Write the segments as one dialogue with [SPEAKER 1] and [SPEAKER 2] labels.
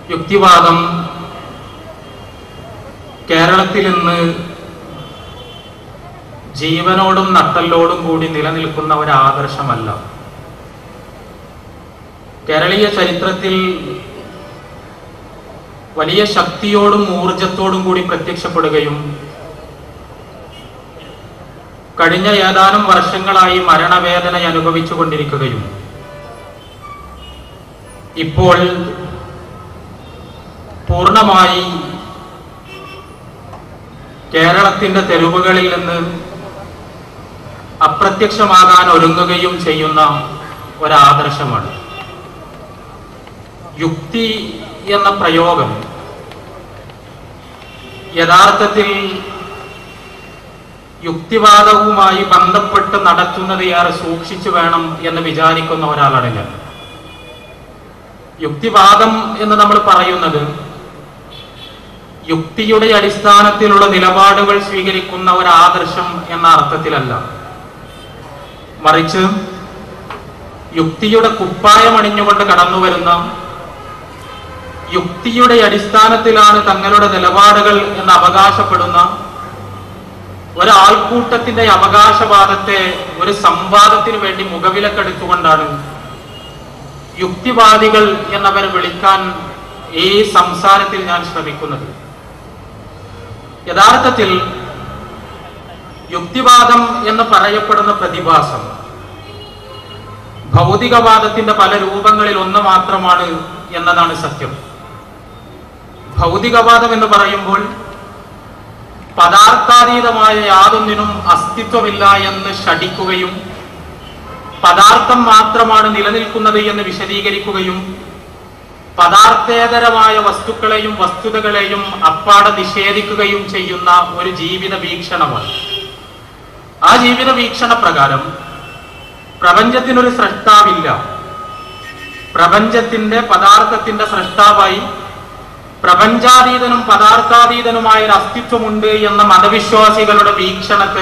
[SPEAKER 1] യുക്തിവാദം കേരളത്തിൽ ഇന്ന് ജീവനോടും നട്ടലോടും കൂടി നിലനിൽക്കുന്ന ഒരു ആദർശമല്ല കേരളീയ ചരിത്രത്തിൽ വലിയ ശക്തിയോടും ഊർജത്തോടും കൂടി പ്രത്യക്ഷപ്പെടുകയും കഴിഞ്ഞ ഏതാനും വർഷങ്ങളായി മരണവേദന അനുഭവിച്ചു കൊണ്ടിരിക്കുകയും ഇപ്പോൾ പൂർണ്ണമായി കേരളത്തിന്റെ തെരുവുകളിൽ നിന്ന് അപ്രത്യക്ഷമാകാൻ ഒരുങ്ങുകയും ചെയ്യുന്ന ഒരാദർശമാണ് യുക്തി എന്ന പ്രയോഗം യഥാർത്ഥത്തിൽ യുക്തിവാദവുമായി ബന്ധപ്പെട്ട് നടത്തുന്നത് ഏറെ സൂക്ഷിച്ചു വേണം എന്ന് വിചാരിക്കുന്ന ഒരാളാണ് ഞാൻ യുക്തിവാദം എന്ന് നമ്മൾ പറയുന്നത് യുക്തിയുടെ അടിസ്ഥാനത്തിലുള്ള നിലപാടുകൾ സ്വീകരിക്കുന്ന ഒരു ആദർശം എന്ന അർത്ഥത്തിലല്ല മറിച്ച് യുക്തിയുടെ കുപ്പായം അണിഞ്ഞുകൊണ്ട് കടന്നു വരുന്ന യുക്തിയുടെ അടിസ്ഥാനത്തിലാണ് തങ്ങളുടെ നിലപാടുകൾ എന്ന് അവകാശപ്പെടുന്ന ഒരാൾക്കൂട്ടത്തിന്റെ അവകാശവാദത്തെ ഒരു സംവാദത്തിന് വേണ്ടി മുഖവിലക്കെടുത്തുകൊണ്ടാണ് യുക്തിവാദികൾ എന്നവർ വിളിക്കാൻ ഈ സംസാരത്തിൽ ഞാൻ ശ്രമിക്കുന്നത് യഥാർത്ഥത്തിൽ യുക്തിവാദം എന്ന് പറയപ്പെടുന്ന പ്രതിഭാസം ഭൗതികവാദത്തിന്റെ പല രൂപങ്ങളിൽ ഒന്ന് മാത്രമാണ് എന്നതാണ് സത്യം ഭൗതികവാദം എന്ന് പറയുമ്പോൾ പദാർത്ഥാതീതമായ യാതൊന്നിനും അസ്തിത്വമില്ല എന്ന് ഷടിക്കുകയും പദാർത്ഥം മാത്രമാണ് നിലനിൽക്കുന്നത് എന്ന് വിശദീകരിക്കുകയും പദാർത്ഥേതരമായ വസ്തുക്കളെയും വസ്തുതകളെയും അപ്പാടെ നിഷേധിക്കുകയും ചെയ്യുന്ന ഒരു ജീവിത വീക്ഷണമാണ് ആ ജീവിത വീക്ഷണ പ്രകാരം പ്രപഞ്ചത്തിനൊരു സൃഷ്ടാവില്ല പ്രപഞ്ചത്തിന്റെ പദാർത്ഥത്തിന്റെ സൃഷ്ടാവായി പ്രപഞ്ചാതീതനും പദാർത്ഥാതീതനുമായ ഒരു അസ്തിത്വമുണ്ട് എന്ന മതവിശ്വാസികളുടെ വീക്ഷണത്തെ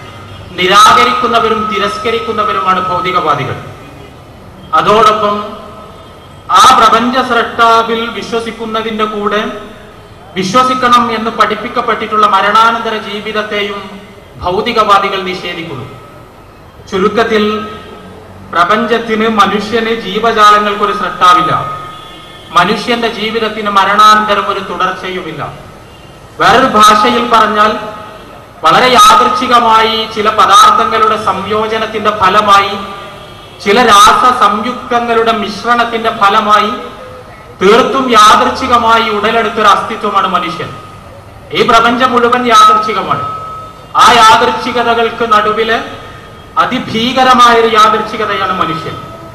[SPEAKER 1] നിരാകരിക്കുന്നവരും തിരസ്കരിക്കുന്നവരുമാണ് ഭൗതികവാദികൾ അതോടൊപ്പം ആ പ്രപഞ്ച സൃഷ്ടാവിൽ വിശ്വസിക്കുന്നതിന്റെ കൂടെ വിശ്വസിക്കണം എന്ന് പഠിപ്പിക്കപ്പെട്ടിട്ടുള്ള മരണാനന്തര ജീവിതത്തെയും ഭൗതികവാദികൾ നിഷേധിക്കുന്നു ചുരുക്കത്തിൽ പ്രപഞ്ചത്തിന് മനുഷ്യന് ജീവജാലങ്ങൾക്കൊരു സൃഷ്ടാവില്ല മനുഷ്യന്റെ ജീവിതത്തിന് മരണാനന്തരം ഒരു തുടർച്ചയുമില്ല വേറൊരു ഭാഷയിൽ പറഞ്ഞാൽ വളരെ യാദൃച്ഛികമായി ചില പദാർത്ഥങ്ങളുടെ സംയോജനത്തിന്റെ ഫലമായി ചില രാസ സംയുക്തങ്ങളുടെ മിശ്രണത്തിന്റെ ഫലമായി തീർത്തും യാദൃച്ഛികമായി ഉടലെടുത്തൊരു അസ്തിത്വമാണ് മനുഷ്യൻ ഈ പ്രപഞ്ചം മുഴുവൻ യാദൃച്ഛികമാണ് ആ യാദൃച്ഛികതകൾക്ക് നടുവില് അതിഭീകരമായ ഒരു യാദൃച്ഛികതയാണ് മനുഷ്യൻ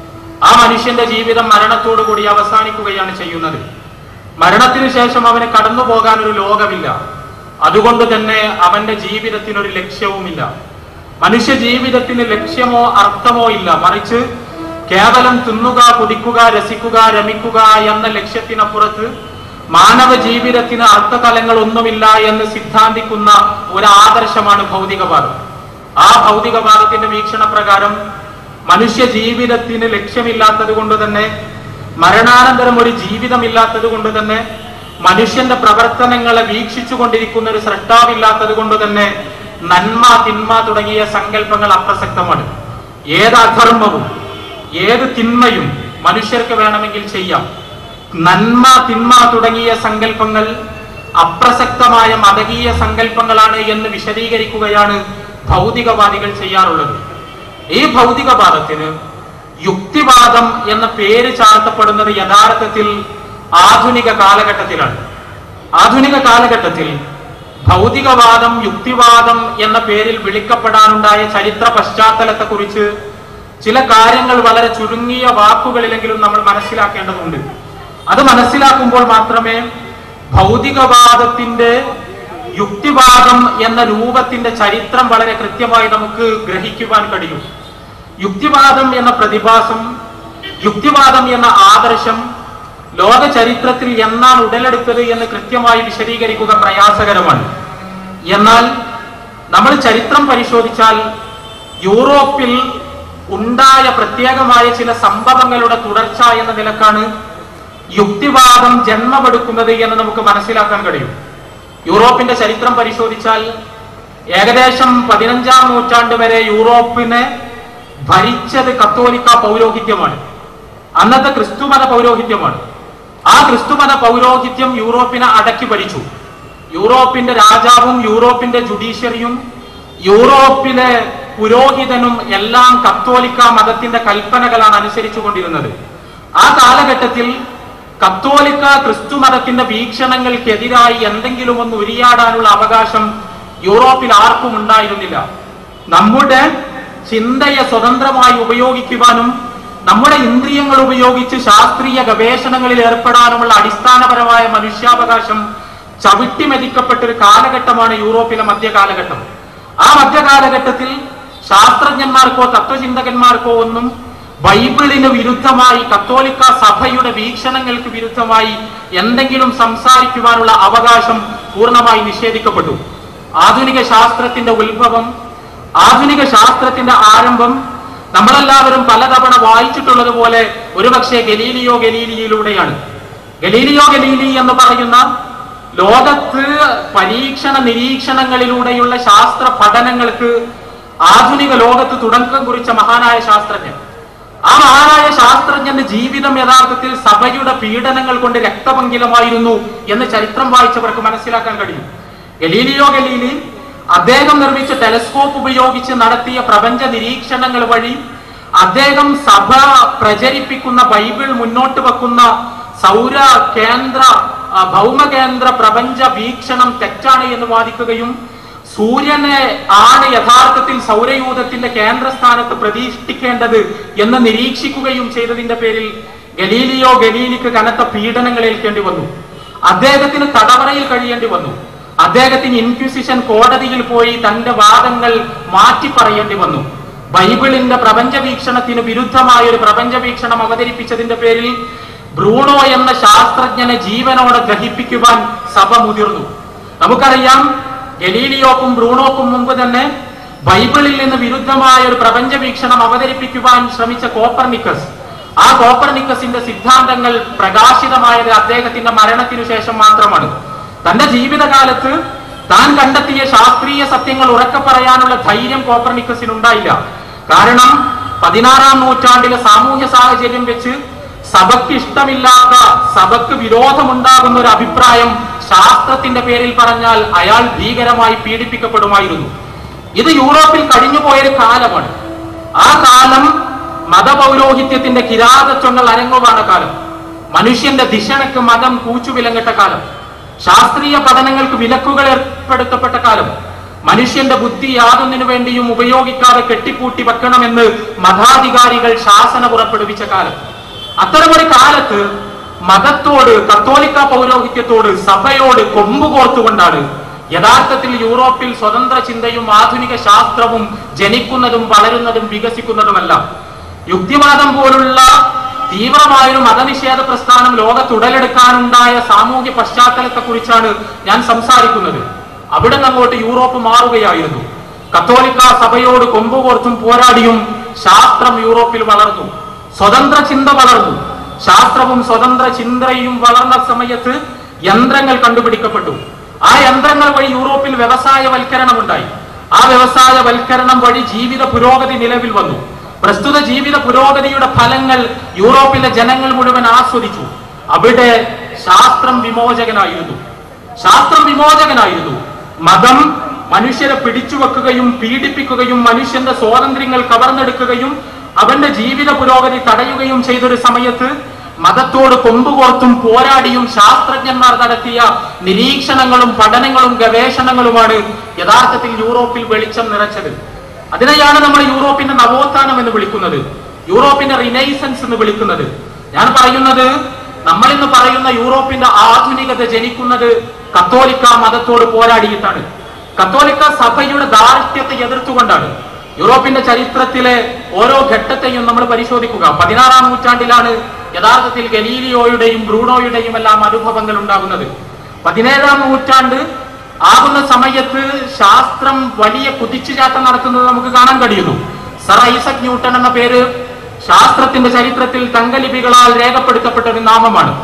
[SPEAKER 1] ആ മനുഷ്യന്റെ ജീവിതം മരണത്തോടുകൂടി അവസാനിക്കുകയാണ് ചെയ്യുന്നത് മരണത്തിന് ശേഷം അവന് കടന്നു പോകാൻ ഒരു ലോകമില്ല അതുകൊണ്ട് തന്നെ അവന്റെ ജീവിതത്തിനൊരു ലക്ഷ്യവുമില്ല മനുഷ്യ ജീവിതത്തിന് ലക്ഷ്യമോ അർത്ഥമോ ഇല്ല മറിച്ച് കേവലം തിന്നുക കുടിക്കുക രസിക്കുക രമിക്കുക എന്ന ലക്ഷ്യത്തിനപ്പുറത്ത് മാനവ ജീവിതത്തിന് അർത്ഥതലങ്ങൾ ഒന്നുമില്ല എന്ന് സിദ്ധാന്തിക്കുന്ന ഒരു ആദർശമാണ് ഭൗതികവാദം ആ ഭൗതികവാദത്തിന്റെ വീക്ഷണ പ്രകാരം മനുഷ്യ ജീവിതത്തിന് ലക്ഷ്യമില്ലാത്തത് കൊണ്ട് തന്നെ മരണാനന്തരം ഒരു ജീവിതമില്ലാത്തത് കൊണ്ട് തന്നെ മനുഷ്യന്റെ പ്രവർത്തനങ്ങളെ വീക്ഷിച്ചു കൊണ്ടിരിക്കുന്ന ഒരു സൃഷ്ടാവില്ലാത്തത് കൊണ്ട് തന്നെ നന്മ തിന്മ തുടങ്ങിയ സങ്കല്പങ്ങൾ അപ്രസക്തമാണ് ഏത് അധർമ്മവും ഏത് തിന്മയും മനുഷ്യർക്ക് വേണമെങ്കിൽ ചെയ്യാം നന്മ തിന്മ തുടങ്ങിയ സങ്കല്പങ്ങൾ അപ്രസക്തമായ മതകീയ സങ്കല്പങ്ങളാണ് എന്ന് വിശദീകരിക്കുകയാണ് ഭൗതികവാദികൾ ചെയ്യാറുള്ളത് ഈ ഭൗതികവാദത്തിന് യുക്തിവാദം എന്ന പേര് ചാർത്തപ്പെടുന്നത് യഥാർത്ഥത്തിൽ ആധുനിക കാലഘട്ടത്തിലാണ് ആധുനിക കാലഘട്ടത്തിൽ ഭൗതികവാദം യുക്തിവാദം എന്ന പേരിൽ വിളിക്കപ്പെടാനുണ്ടായ ചരിത്ര പശ്ചാത്തലത്തെക്കുറിച്ച് ചില കാര്യങ്ങൾ വളരെ ചുരുങ്ങിയ വാക്കുകളിലെങ്കിലും നമ്മൾ മനസ്സിലാക്കേണ്ടതുണ്ട് അത് മനസ്സിലാക്കുമ്പോൾ മാത്രമേ ഭൗതികവാദത്തിന്റെ യുക്തിവാദം എന്ന രൂപത്തിന്റെ ചരിത്രം വളരെ കൃത്യമായി നമുക്ക് ഗ്രഹിക്കുവാൻ കഴിയും യുക്തിവാദം എന്ന പ്രതിഭാസം യുക്തിവാദം എന്ന ആദർശം ലോക ചരിത്രത്തിൽ എന്നാണ് ഉടലെടുത്തത് എന്ന് കൃത്യമായി വിശദീകരിക്കുക പ്രയാസകരമാണ് എന്നാൽ നമ്മൾ ചരിത്രം പരിശോധിച്ചാൽ യൂറോപ്പിൽ ഉണ്ടായ പ്രത്യേകമായ ചില സംഭവങ്ങളുടെ തുടർച്ച എന്ന നിലക്കാണ് യുക്തിവാദം ജന്മമെടുക്കുന്നത് എന്ന് നമുക്ക് മനസ്സിലാക്കാൻ കഴിയും യൂറോപ്പിന്റെ ചരിത്രം പരിശോധിച്ചാൽ ഏകദേശം പതിനഞ്ചാം നൂറ്റാണ്ട് വരെ യൂറോപ്പിനെ ഭരിച്ചത് കത്തോലിക്ക പൗരോഹിത്യമാണ് അന്നത്തെ ക്രിസ്തുമത പൗരോഹിത്യമാണ് ആ ക്രിസ്തുമത പൗരോഹിത്യം യൂറോപ്പിനെ അടക്കി ഭരിച്ചു യൂറോപ്പിന്റെ രാജാവും യൂറോപ്പിന്റെ ജുഡീഷ്യറിയും യൂറോപ്പിലെ പുരോഹിതനും എല്ലാം കത്തോലിക്ക മതത്തിന്റെ കൽപ്പനകളാണ് അനുസരിച്ചു കൊണ്ടിരുന്നത് ആ കാലഘട്ടത്തിൽ കത്തോലിക്ക ക്രിസ്തു മതത്തിന്റെ വീക്ഷണങ്ങൾക്കെതിരായി എന്തെങ്കിലും ഒന്ന് ഉരിയാടാനുള്ള അവകാശം യൂറോപ്പിൽ ആർക്കും ഉണ്ടായിരുന്നില്ല നമ്മുടെ ചിന്തയെ സ്വതന്ത്രമായി ഉപയോഗിക്കുവാനും നമ്മുടെ ഇന്ദ്രിയങ്ങൾ ഉപയോഗിച്ച് ശാസ്ത്രീയ ഗവേഷണങ്ങളിൽ ഏർപ്പെടാനുമുള്ള അടിസ്ഥാനപരമായ മനുഷ്യാവകാശം ചവിട്ടിമെതിക്കപ്പെട്ട ഒരു കാലഘട്ടമാണ് യൂറോപ്പിലെ മധ്യകാലഘട്ടം ആ മധ്യകാലഘട്ടത്തിൽ ശാസ്ത്രജ്ഞന്മാർക്കോ തത്വചിന്തകന്മാർക്കോ ഒന്നും ബൈബിളിന് വിരുദ്ധമായി കത്തോലിക്ക സഭയുടെ വീക്ഷണങ്ങൾക്ക് വിരുദ്ധമായി എന്തെങ്കിലും സംസാരിക്കുവാനുള്ള അവകാശം പൂർണ്ണമായി നിഷേധിക്കപ്പെട്ടു ആധുനിക ശാസ്ത്രത്തിന്റെ ഉത്ഭവം ആധുനിക ശാസ്ത്രത്തിന്റെ ആരംഭം നമ്മളെല്ലാവരും പലതവണ വായിച്ചിട്ടുള്ളത് പോലെ ഒരുപക്ഷെ ഗലീലിയോ ഗലീലിയിലൂടെയാണ് ഗലീലിയോ ഗലീലി എന്ന് പറയുന്ന ലോകത്ത് പരീക്ഷണ നിരീക്ഷണങ്ങളിലൂടെയുള്ള ശാസ്ത്ര പഠനങ്ങൾക്ക് ആധുനിക ലോകത്ത് തുടക്കം കുറിച്ച മഹാനായ ശാസ്ത്രജ്ഞൻ ആ മഹാനായ ശാസ്ത്രജ്ഞന്റെ ജീവിതം യഥാർത്ഥത്തിൽ സഭയുടെ പീഡനങ്ങൾ കൊണ്ട് രക്തപങ്കിലമായിരുന്നു എന്ന് ചരിത്രം വായിച്ചവർക്ക് മനസ്സിലാക്കാൻ കഴിയും ഗലീലിയോ ഗലീലി അദ്ദേഹം നിർമ്മിച്ച ടെലസ്കോപ്പ് ഉപയോഗിച്ച് നടത്തിയ പ്രപഞ്ച നിരീക്ഷണങ്ങൾ വഴി അദ്ദേഹം സഭ പ്രചരിപ്പിക്കുന്ന ബൈബിൾ മുന്നോട്ട് വെക്കുന്ന സൗര കേന്ദ്ര ആ, ഭൗമകേന്ദ്ര പ്രപഞ്ച വീക്ഷണം തെറ്റാണ് എന്ന് വാദിക്കുകയും സൂര്യനെ ആണ് യഥാർത്ഥത്തിൽ സൗരയൂഥത്തിന്റെ കേന്ദ്രസ്ഥാനത്ത് പ്രതിഷ്ഠിക്കേണ്ടത് എന്ന് നിരീക്ഷിക്കുകയും ചെയ്തതിന്റെ പേരിൽ ഗലീലിയോ ഗലീലിക്ക് കനത്ത പീഡനങ്ങൾ ഏൽക്കേണ്ടി വന്നു അദ്ദേഹത്തിന് തടവറയിൽ കഴിയേണ്ടി വന്നു അദ്ദേഹത്തിന് ഇൻക്വിസിഷൻ കോടതിയിൽ പോയി തന്റെ വാദങ്ങൾ മാറ്റി പറയേണ്ടി വന്നു ബൈബിളിന്റെ പ്രപഞ്ച വീക്ഷണത്തിന് വിരുദ്ധമായ ഒരു പ്രപഞ്ച വീക്ഷണം അവതരിപ്പിച്ചതിന്റെ പേരിൽ ബ്രൂണോ എന്ന ശാസ്ത്രജ്ഞനെ ജീവനോടെ ദഹിപ്പിക്കുവാൻ സഭ മുതിർന്നു നമുക്കറിയാം ഗലീലിയോക്കും ബ്രൂണോക്കും മുമ്പ് തന്നെ ബൈബിളിൽ നിന്ന് വിരുദ്ധമായ ഒരു പ്രപഞ്ച വീക്ഷണം അവതരിപ്പിക്കുവാൻ ശ്രമിച്ച കോപ്പർനിക്കസ് ആ കോപ്പർനിക്കസിന്റെ സിദ്ധാന്തങ്ങൾ പ്രകാശിതമായത് അദ്ദേഹത്തിന്റെ മരണത്തിനു ശേഷം മാത്രമാണ് തന്റെ ജീവിതകാലത്ത് താൻ കണ്ടെത്തിയ ശാസ്ത്രീയ സത്യങ്ങൾ ഉറക്കെ പറയാനുള്ള ധൈര്യം കോപ്പർനിക്കസിന് ഉണ്ടായില്ല കാരണം പതിനാറാം നൂറ്റാണ്ടിലെ സാമൂഹ്യ സാഹചര്യം വെച്ച് സഭയ്ക്ക് ഇഷ്ടമില്ലാത്ത സഭയ്ക്ക് വിരോധമുണ്ടാകുന്ന ഒരു അഭിപ്രായം ശാസ്ത്രത്തിന്റെ പേരിൽ പറഞ്ഞാൽ അയാൾ ഭീകരമായി പീഡിപ്പിക്കപ്പെടുമായിരുന്നു ഇത് യൂറോപ്പിൽ കഴിഞ്ഞുപോയൊരു കാലമാണ് ആ കാലം മതപൗരോഹിത്യത്തിന്റെ കിരാതച്ചൊന്നൽ അരങ്ങുവാണ് കാലം മനുഷ്യന്റെ ദിശണക്ക് മതം കൂച്ചുവിലങ്ങിട്ട കാലം ശാസ്ത്രീയ പഠനങ്ങൾക്ക് വിലക്കുകൾ ഏർപ്പെടുത്തപ്പെട്ട കാലം മനുഷ്യന്റെ ബുദ്ധി യാതൊന്നിനു വേണ്ടിയും ഉപയോഗിക്കാതെ കെട്ടിപ്പൂട്ടി വെക്കണമെന്ന് മതാധികാരികൾ ശാസന പുറപ്പെടുവിച്ച കാലം അത്തരമൊരു കാലത്ത് മതത്തോട് കത്തോലിക്ക പൗരോഹിത്യത്തോട് സഭയോട് കൊമ്പ് കോർത്തുകൊണ്ടാണ് യഥാർത്ഥത്തിൽ യൂറോപ്പിൽ സ്വതന്ത്ര ചിന്തയും ആധുനിക ശാസ്ത്രവും ജനിക്കുന്നതും വളരുന്നതും വികസിക്കുന്നതുമെല്ലാം യുക്തിവാദം പോലുള്ള തീവ്രമായൊരു മതനിഷേധ പ്രസ്ഥാനം ലോകത്തുടലെടുക്കാനുണ്ടായ സാമൂഹ്യ പശ്ചാത്തലത്തെ കുറിച്ചാണ് ഞാൻ സംസാരിക്കുന്നത് അവിടെ നിന്ന് അങ്ങോട്ട് യൂറോപ്പ് മാറുകയായിരുന്നു കത്തോലിക്ക സഭയോട് കൊമ്പുകോർത്തും പോരാടിയും ശാസ്ത്രം യൂറോപ്പിൽ വളർന്നു സ്വതന്ത്ര ചിന്ത വളർന്നു ശാസ്ത്രവും സ്വതന്ത്ര ചിന്തയും വളർന്ന സമയത്ത് യന്ത്രങ്ങൾ കണ്ടുപിടിക്കപ്പെട്ടു ആ യന്ത്രങ്ങൾ വഴി യൂറോപ്പിൽ വ്യവസായവൽക്കരണം ഉണ്ടായി ആ വ്യവസായവൽക്കരണം വഴി ജീവിത പുരോഗതി നിലവിൽ വന്നു പ്രസ്തുത ജീവിത പുരോഗതിയുടെ ഫലങ്ങൾ യൂറോപ്പിലെ ജനങ്ങൾ മുഴുവൻ ആസ്വദിച്ചു അവിടെ ശാസ്ത്രം വിമോചകനായിരുന്നു ശാസ്ത്രം വിമോചകനായിരുന്നു മതം മനുഷ്യരെ പിടിച്ചു വെക്കുകയും പീഡിപ്പിക്കുകയും മനുഷ്യന്റെ സ്വാതന്ത്ര്യങ്ങൾ കവർന്നെടുക്കുകയും അവന്റെ ജീവിത പുരോഗതി തടയുകയും ചെയ്തൊരു സമയത്ത് മതത്തോട് കൊമ്പുകോർത്തും പോരാടിയും ശാസ്ത്രജ്ഞന്മാർ നടത്തിയ നിരീക്ഷണങ്ങളും പഠനങ്ങളും ഗവേഷണങ്ങളുമാണ് യഥാർത്ഥത്തിൽ യൂറോപ്പിൽ വെളിച്ചം നിറച്ചത് അതിനെയാണ് നമ്മൾ യൂറോപ്പിന്റെ നവോത്ഥാനം എന്ന് വിളിക്കുന്നത് യൂറോപ്പിന്റെ റിനൈസൻസ് എന്ന് വിളിക്കുന്നത് ഞാൻ പറയുന്നത് നമ്മൾ ഇന്ന് പറയുന്ന യൂറോപ്പിന്റെ ആധുനികത ജനിക്കുന്നത് കത്തോലിക്ക മതത്തോട് പോരാടിയിട്ടാണ് കത്തോലിക്ക സഭയുടെ ധാർഷ്ട്യത്തെ എതിർത്തുകൊണ്ടാണ് യൂറോപ്പിന്റെ ചരിത്രത്തിലെ ഓരോ ഘട്ടത്തെയും നമ്മൾ പരിശോധിക്കുക പതിനാറാം നൂറ്റാണ്ടിലാണ് യഥാർത്ഥത്തിൽ ഗലീലിയോയുടെയും ബ്രൂണോയുടെയും എല്ലാം അനുഭവങ്ങൾ ഉണ്ടാകുന്നത് പതിനേഴാം നൂറ്റാണ്ട് ആകുന്ന സമയത്ത് ശാസ്ത്രം വലിയ കുതിച്ചുചാട്ടം നടത്തുന്നത് നമുക്ക് കാണാൻ കഴിയുന്നു സർ ഐസക് ന്യൂട്ടൺ എന്ന പേര് ശാസ്ത്രത്തിന്റെ ചരിത്രത്തിൽ തങ്കലിപികളാൽ രേഖപ്പെടുത്തപ്പെട്ട ഒരു നാമമാണ്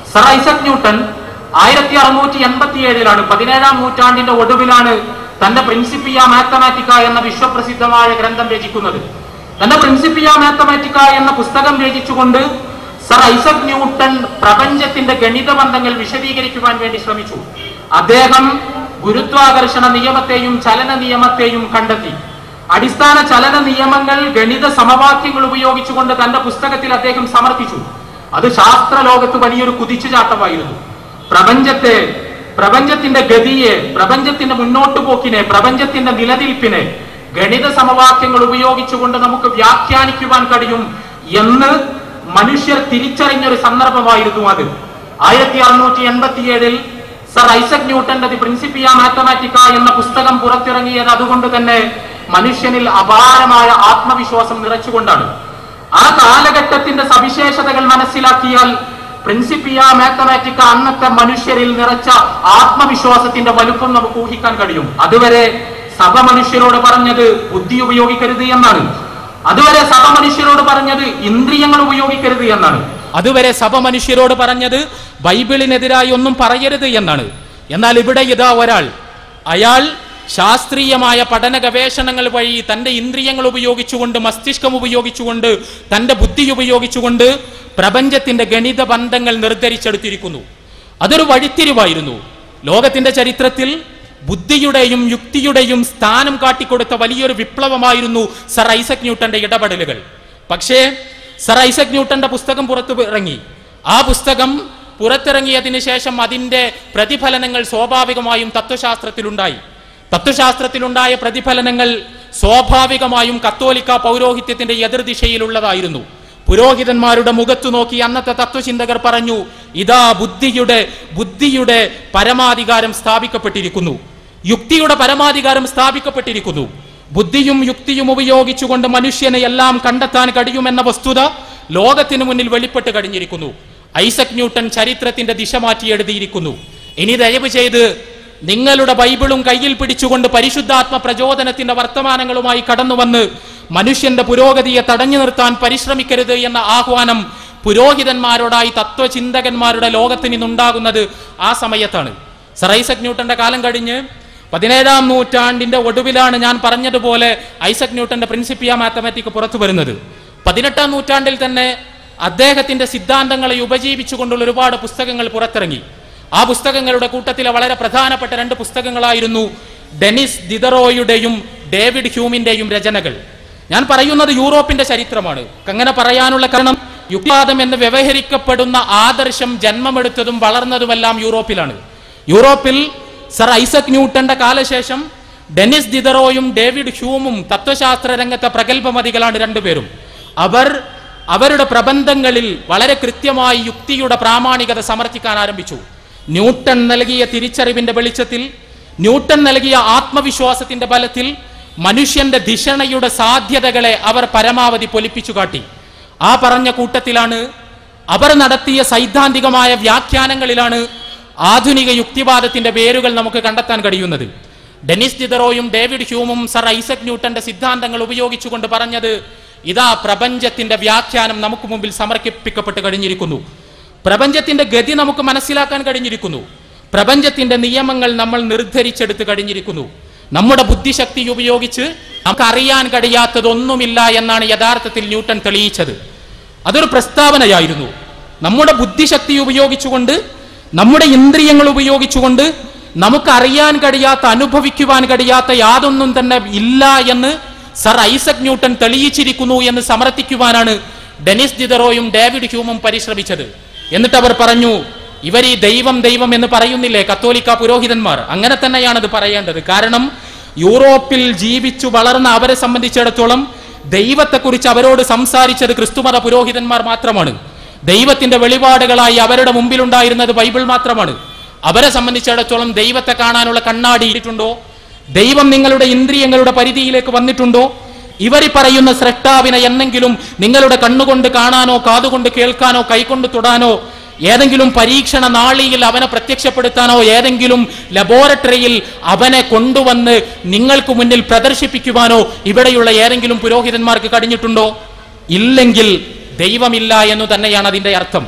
[SPEAKER 1] സർ ഐസക് ന്യൂട്ടൺ ആയിരത്തി അറുന്നൂറ്റി എൺപത്തി ഏഴിലാണ് പതിനേഴാം നൂറ്റാണ്ടിന്റെ ഒടുവിലാണ് തന്റെ പ്രിൻസിപ്പിയ മാത്തമാറ്റിക്ക എന്ന വിശ്വപ്രസിദ്ധമായ ഗ്രന്ഥം രചിക്കുന്നത് തന്റെ പ്രിൻസിപ്പിയ മാത്തമാറ്റിക്ക എന്ന പുസ്തകം രചിച്ചുകൊണ്ട് സർ ഐസക് ന്യൂട്ടൺ പ്രപഞ്ചത്തിന്റെ ഗണിത ബന്ധങ്ങൾ വിശദീകരിക്കുവാൻ വേണ്ടി ശ്രമിച്ചു അദ്ദേഹം ഗുരുത്വാകർഷണ നിയമത്തെയും ചലന നിയമത്തെയും കണ്ടെത്തി അടിസ്ഥാന ചലന നിയമങ്ങൾ ഗണിത സമവാക്യങ്ങൾ ഉപയോഗിച്ചുകൊണ്ട് തന്റെ പുസ്തകത്തിൽ അദ്ദേഹം സമർപ്പിച്ചു അത് ശാസ്ത്ര ലോകത്ത് വലിയൊരു കുതിച്ചുചാട്ടമായിരുന്നു പ്രപഞ്ചത്തെ പ്രപഞ്ചത്തിന്റെ ഗതിയെ പ്രപഞ്ചത്തിന്റെ മുന്നോട്ടു പോക്കിനെ പ്രപഞ്ചത്തിന്റെ നിലനിൽപ്പിനെ ഗണിത സമവാക്യങ്ങൾ ഉപയോഗിച്ചുകൊണ്ട് നമുക്ക് വ്യാഖ്യാനിക്കുവാൻ കഴിയും എന്ന് മനുഷ്യർ തിരിച്ചറിഞ്ഞൊരു സന്ദർഭമായിരുന്നു അത് ആയിരത്തി അറുന്നൂറ്റി എൺപത്തിയേഴിൽ സർ ഐസക് ന്യൂട്ടന്റെ ദി പ്രിൻസിപ്പിയ മാത്തമാറ്റിക്ക എന്ന പുസ്തകം പുറത്തിറങ്ങിയത് അതുകൊണ്ട് തന്നെ മനുഷ്യനിൽ അപാരമായ ആത്മവിശ്വാസം നിറച്ചുകൊണ്ടാണ് ആ കാലഘട്ടത്തിന്റെ സവിശേഷതകൾ മനസ്സിലാക്കിയാൽ പ്രിൻസിപ്പിയ മാത്തമാറ്റിക്ക അന്നത്തെ മനുഷ്യരിൽ നിറച്ച ആത്മവിശ്വാസത്തിന്റെ വലുപ്പം നമുക്ക് ഊഹിക്കാൻ കഴിയും അതുവരെ സഭ മനുഷ്യരോട് പറഞ്ഞത് ബുദ്ധി ഉപയോഗിക്കരുത് എന്നാണ് അതുവരെ സഭ മനുഷ്യരോട് പറഞ്ഞത് ഇന്ദ്രിയങ്ങൾ ഉപയോഗിക്കരുത് എന്നാണ്
[SPEAKER 2] അതുവരെ സഭ മനുഷ്യരോട് പറഞ്ഞത് ബൈബിളിനെതിരായി ഒന്നും പറയരുത് എന്നാണ് എന്നാൽ ഇവിടെ ഇതാ ഒരാൾ അയാൾ ശാസ്ത്രീയമായ പഠന ഗവേഷണങ്ങൾ വഴി തന്റെ ഇന്ദ്രിയങ്ങൾ ഉപയോഗിച്ചുകൊണ്ട് മസ്തിഷ്കം ഉപയോഗിച്ചുകൊണ്ട് തന്റെ ബുദ്ധി ഉപയോഗിച്ചുകൊണ്ട് പ്രപഞ്ചത്തിന്റെ ഗണിത ബന്ധങ്ങൾ നിർദ്ധരിച്ചെടുത്തിരിക്കുന്നു അതൊരു വഴിത്തിരിവായിരുന്നു ലോകത്തിന്റെ ചരിത്രത്തിൽ ബുദ്ധിയുടെയും യുക്തിയുടെയും സ്ഥാനം കാട്ടിക്കൊടുത്ത വലിയൊരു വിപ്ലവമായിരുന്നു സർ ഐസക് ന്യൂട്ടന്റെ ഇടപെടലുകൾ പക്ഷേ സർ ഐസക് ന്യൂട്ടന്റെ പുസ്തകം പുറത്തു ഇറങ്ങി ആ പുസ്തകം പുറത്തിറങ്ങിയതിന് ശേഷം അതിന്റെ പ്രതിഫലനങ്ങൾ സ്വാഭാവികമായും തത്വശാസ്ത്രത്തിലുണ്ടായി തത്വശാസ്ത്രത്തിലുണ്ടായ പ്രതിഫലനങ്ങൾ സ്വാഭാവികമായും കത്തോലിക്ക പൗരോഹിത്യത്തിന്റെ എതിർദിശയിലുള്ളതായിരുന്നു പുരോഹിതന്മാരുടെ മുഖത്തു നോക്കി അന്നത്തെ തത്വചിന്തകർ പറഞ്ഞു ഇതാ ബുദ്ധിയുടെ ബുദ്ധിയുടെ പരമാധികാരം സ്ഥാപിക്കപ്പെട്ടിരിക്കുന്നു യുക്തിയുടെ പരമാധികാരം സ്ഥാപിക്കപ്പെട്ടിരിക്കുന്നു ബുദ്ധിയും യുക്തിയും ഉപയോഗിച്ചുകൊണ്ട് മനുഷ്യനെ എല്ലാം കണ്ടെത്താൻ കഴിയുമെന്ന വസ്തുത ലോകത്തിനു മുന്നിൽ വെളിപ്പെട്ട് കഴിഞ്ഞിരിക്കുന്നു ഐസക് ന്യൂട്ടൺ ചരിത്രത്തിന്റെ ദിശ മാറ്റി എഴുതിയിരിക്കുന്നു ഇനി ദയവ് ചെയ്ത് നിങ്ങളുടെ ബൈബിളും കയ്യിൽ പിടിച്ചുകൊണ്ട് പരിശുദ്ധാത്മ പ്രചോദനത്തിന്റെ വർത്തമാനങ്ങളുമായി കടന്നു വന്ന് മനുഷ്യന്റെ പുരോഗതിയെ തടഞ്ഞു നിർത്താൻ പരിശ്രമിക്കരുത് എന്ന ആഹ്വാനം പുരോഹിതന്മാരോടായി തത്വചിന്തകന്മാരുടെ ലോകത്തിന് ഇന്നുണ്ടാകുന്നത് ആ സമയത്താണ് സർ ഐസക് ന്യൂട്ടന്റെ കാലം കഴിഞ്ഞ് പതിനേഴാം നൂറ്റാണ്ടിന്റെ ഒടുവിലാണ് ഞാൻ പറഞ്ഞതുപോലെ ഐസക് ന്യൂട്ടന്റെ പ്രിൻസിപ്പിയ മാത്തമാറ്റിക് പുറത്തു വരുന്നത് പതിനെട്ടാം നൂറ്റാണ്ടിൽ തന്നെ അദ്ദേഹത്തിന്റെ സിദ്ധാന്തങ്ങളെ ഉപജീവിച്ചുകൊണ്ടുള്ള ഒരുപാട് പുസ്തകങ്ങൾ പുറത്തിറങ്ങി ആ പുസ്തകങ്ങളുടെ കൂട്ടത്തിലെ വളരെ പ്രധാനപ്പെട്ട രണ്ട് പുസ്തകങ്ങളായിരുന്നു ഡെനിസ് ദിദറോയുടെയും ഡേവിഡ് ഹ്യൂമിന്റെയും രചനകൾ ഞാൻ പറയുന്നത് യൂറോപ്പിന്റെ ചരിത്രമാണ് അങ്ങനെ പറയാനുള്ള കാരണം യുക്തിവാദം എന്ന് വ്യവഹരിക്കപ്പെടുന്ന ആദർശം ജന്മമെടുത്തതും വളർന്നതുമെല്ലാം യൂറോപ്പിലാണ് യൂറോപ്പിൽ സർ ഐസക് ന്യൂട്ടന്റെ കാലശേഷം ഡെനിസ് ദിദറോയും ഡേവിഡ് ഹ്യൂമും തത്വശാസ്ത്ര രംഗത്തെ പ്രഗത്ഭമതികളാണ് രണ്ടുപേരും അവർ അവരുടെ പ്രബന്ധങ്ങളിൽ വളരെ കൃത്യമായി യുക്തിയുടെ പ്രാമാണികത സമർത്ഥിക്കാൻ ആരംഭിച്ചു ന്യൂട്ടൺ നൽകിയ തിരിച്ചറിവിന്റെ വെളിച്ചത്തിൽ ന്യൂട്ടൺ നൽകിയ ആത്മവിശ്വാസത്തിന്റെ ബലത്തിൽ മനുഷ്യന്റെ ധിഷണയുടെ സാധ്യതകളെ അവർ പരമാവധി പൊലിപ്പിച്ചു കാട്ടി ആ പറഞ്ഞ കൂട്ടത്തിലാണ് അവർ നടത്തിയ സൈദ്ധാന്തികമായ വ്യാഖ്യാനങ്ങളിലാണ് ആധുനിക യുക്തിവാദത്തിന്റെ വേരുകൾ നമുക്ക് കണ്ടെത്താൻ കഴിയുന്നത് ഡെനിസ് ദിദറോയും ഡേവിഡ് ഹ്യൂമും സർ ഐസക് ന്യൂട്ടന്റെ സിദ്ധാന്തങ്ങൾ ഉപയോഗിച്ചുകൊണ്ട് പറഞ്ഞത് ഇതാ പ്രപഞ്ചത്തിന്റെ വ്യാഖ്യാനം നമുക്ക് മുമ്പിൽ സമർപ്പിക്കപ്പെട്ട് കഴിഞ്ഞിരിക്കുന്നു പ്രപഞ്ചത്തിന്റെ ഗതി നമുക്ക് മനസ്സിലാക്കാൻ കഴിഞ്ഞിരിക്കുന്നു പ്രപഞ്ചത്തിന്റെ നിയമങ്ങൾ നമ്മൾ നിർദ്ധരിച്ചെടുത്ത് കഴിഞ്ഞിരിക്കുന്നു നമ്മുടെ ബുദ്ധിശക്തി ഉപയോഗിച്ച് നമുക്ക് അറിയാൻ കഴിയാത്തതൊന്നുമില്ല എന്നാണ് യഥാർത്ഥത്തിൽ ന്യൂട്ടൺ തെളിയിച്ചത് അതൊരു പ്രസ്താവനയായിരുന്നു നമ്മുടെ ബുദ്ധിശക്തി ഉപയോഗിച്ചുകൊണ്ട് നമ്മുടെ ഇന്ദ്രിയങ്ങൾ ഉപയോഗിച്ചുകൊണ്ട് നമുക്ക് അറിയാൻ കഴിയാത്ത അനുഭവിക്കുവാൻ കഴിയാത്ത യാതൊന്നും തന്നെ ഇല്ല എന്ന് സർ ഐസക് ന്യൂട്ടൺ തെളിയിച്ചിരിക്കുന്നു എന്ന് സമർത്ഥിക്കുവാനാണ് ഡെനിസ് ദിദറോയും ഡേവിഡ് ഹ്യൂമും പരിശ്രമിച്ചത് എന്നിട്ട് അവർ പറഞ്ഞു ഇവർ ഈ ദൈവം ദൈവം എന്ന് പറയുന്നില്ലേ കത്തോലിക്ക പുരോഹിതന്മാർ അങ്ങനെ തന്നെയാണ് അത് പറയേണ്ടത് കാരണം യൂറോപ്പിൽ ജീവിച്ചു വളർന്ന അവരെ സംബന്ധിച്ചിടത്തോളം ദൈവത്തെക്കുറിച്ച് അവരോട് സംസാരിച്ചത് ക്രിസ്തുമത പുരോഹിതന്മാർ മാത്രമാണ് ദൈവത്തിന്റെ വെളിപാടുകളായി അവരുടെ മുമ്പിലുണ്ടായിരുന്നത് ബൈബിൾ മാത്രമാണ് അവരെ സംബന്ധിച്ചിടത്തോളം ദൈവത്തെ കാണാനുള്ള കണ്ണാടി ഇട്ടിട്ടുണ്ടോ ദൈവം നിങ്ങളുടെ ഇന്ദ്രിയങ്ങളുടെ പരിധിയിലേക്ക് വന്നിട്ടുണ്ടോ ഇവർ പറയുന്ന സ്രഷ്ടാവിനെ എന്നെങ്കിലും നിങ്ങളുടെ കണ്ണുകൊണ്ട് കാണാനോ കാതുകൊണ്ട് കേൾക്കാനോ കൈകൊണ്ട് തൊടാനോ ഏതെങ്കിലും പരീക്ഷണ നാളിയിൽ അവനെ പ്രത്യക്ഷപ്പെടുത്താനോ ഏതെങ്കിലും ലബോറട്ടറിയിൽ അവനെ കൊണ്ടുവന്ന് നിങ്ങൾക്ക് മുന്നിൽ പ്രദർശിപ്പിക്കുവാനോ ഇവിടെയുള്ള ഏതെങ്കിലും പുരോഹിതന്മാർക്ക് കഴിഞ്ഞിട്ടുണ്ടോ ഇല്ലെങ്കിൽ ദൈവമില്ല എന്നു തന്നെയാണ് അതിന്റെ അർത്ഥം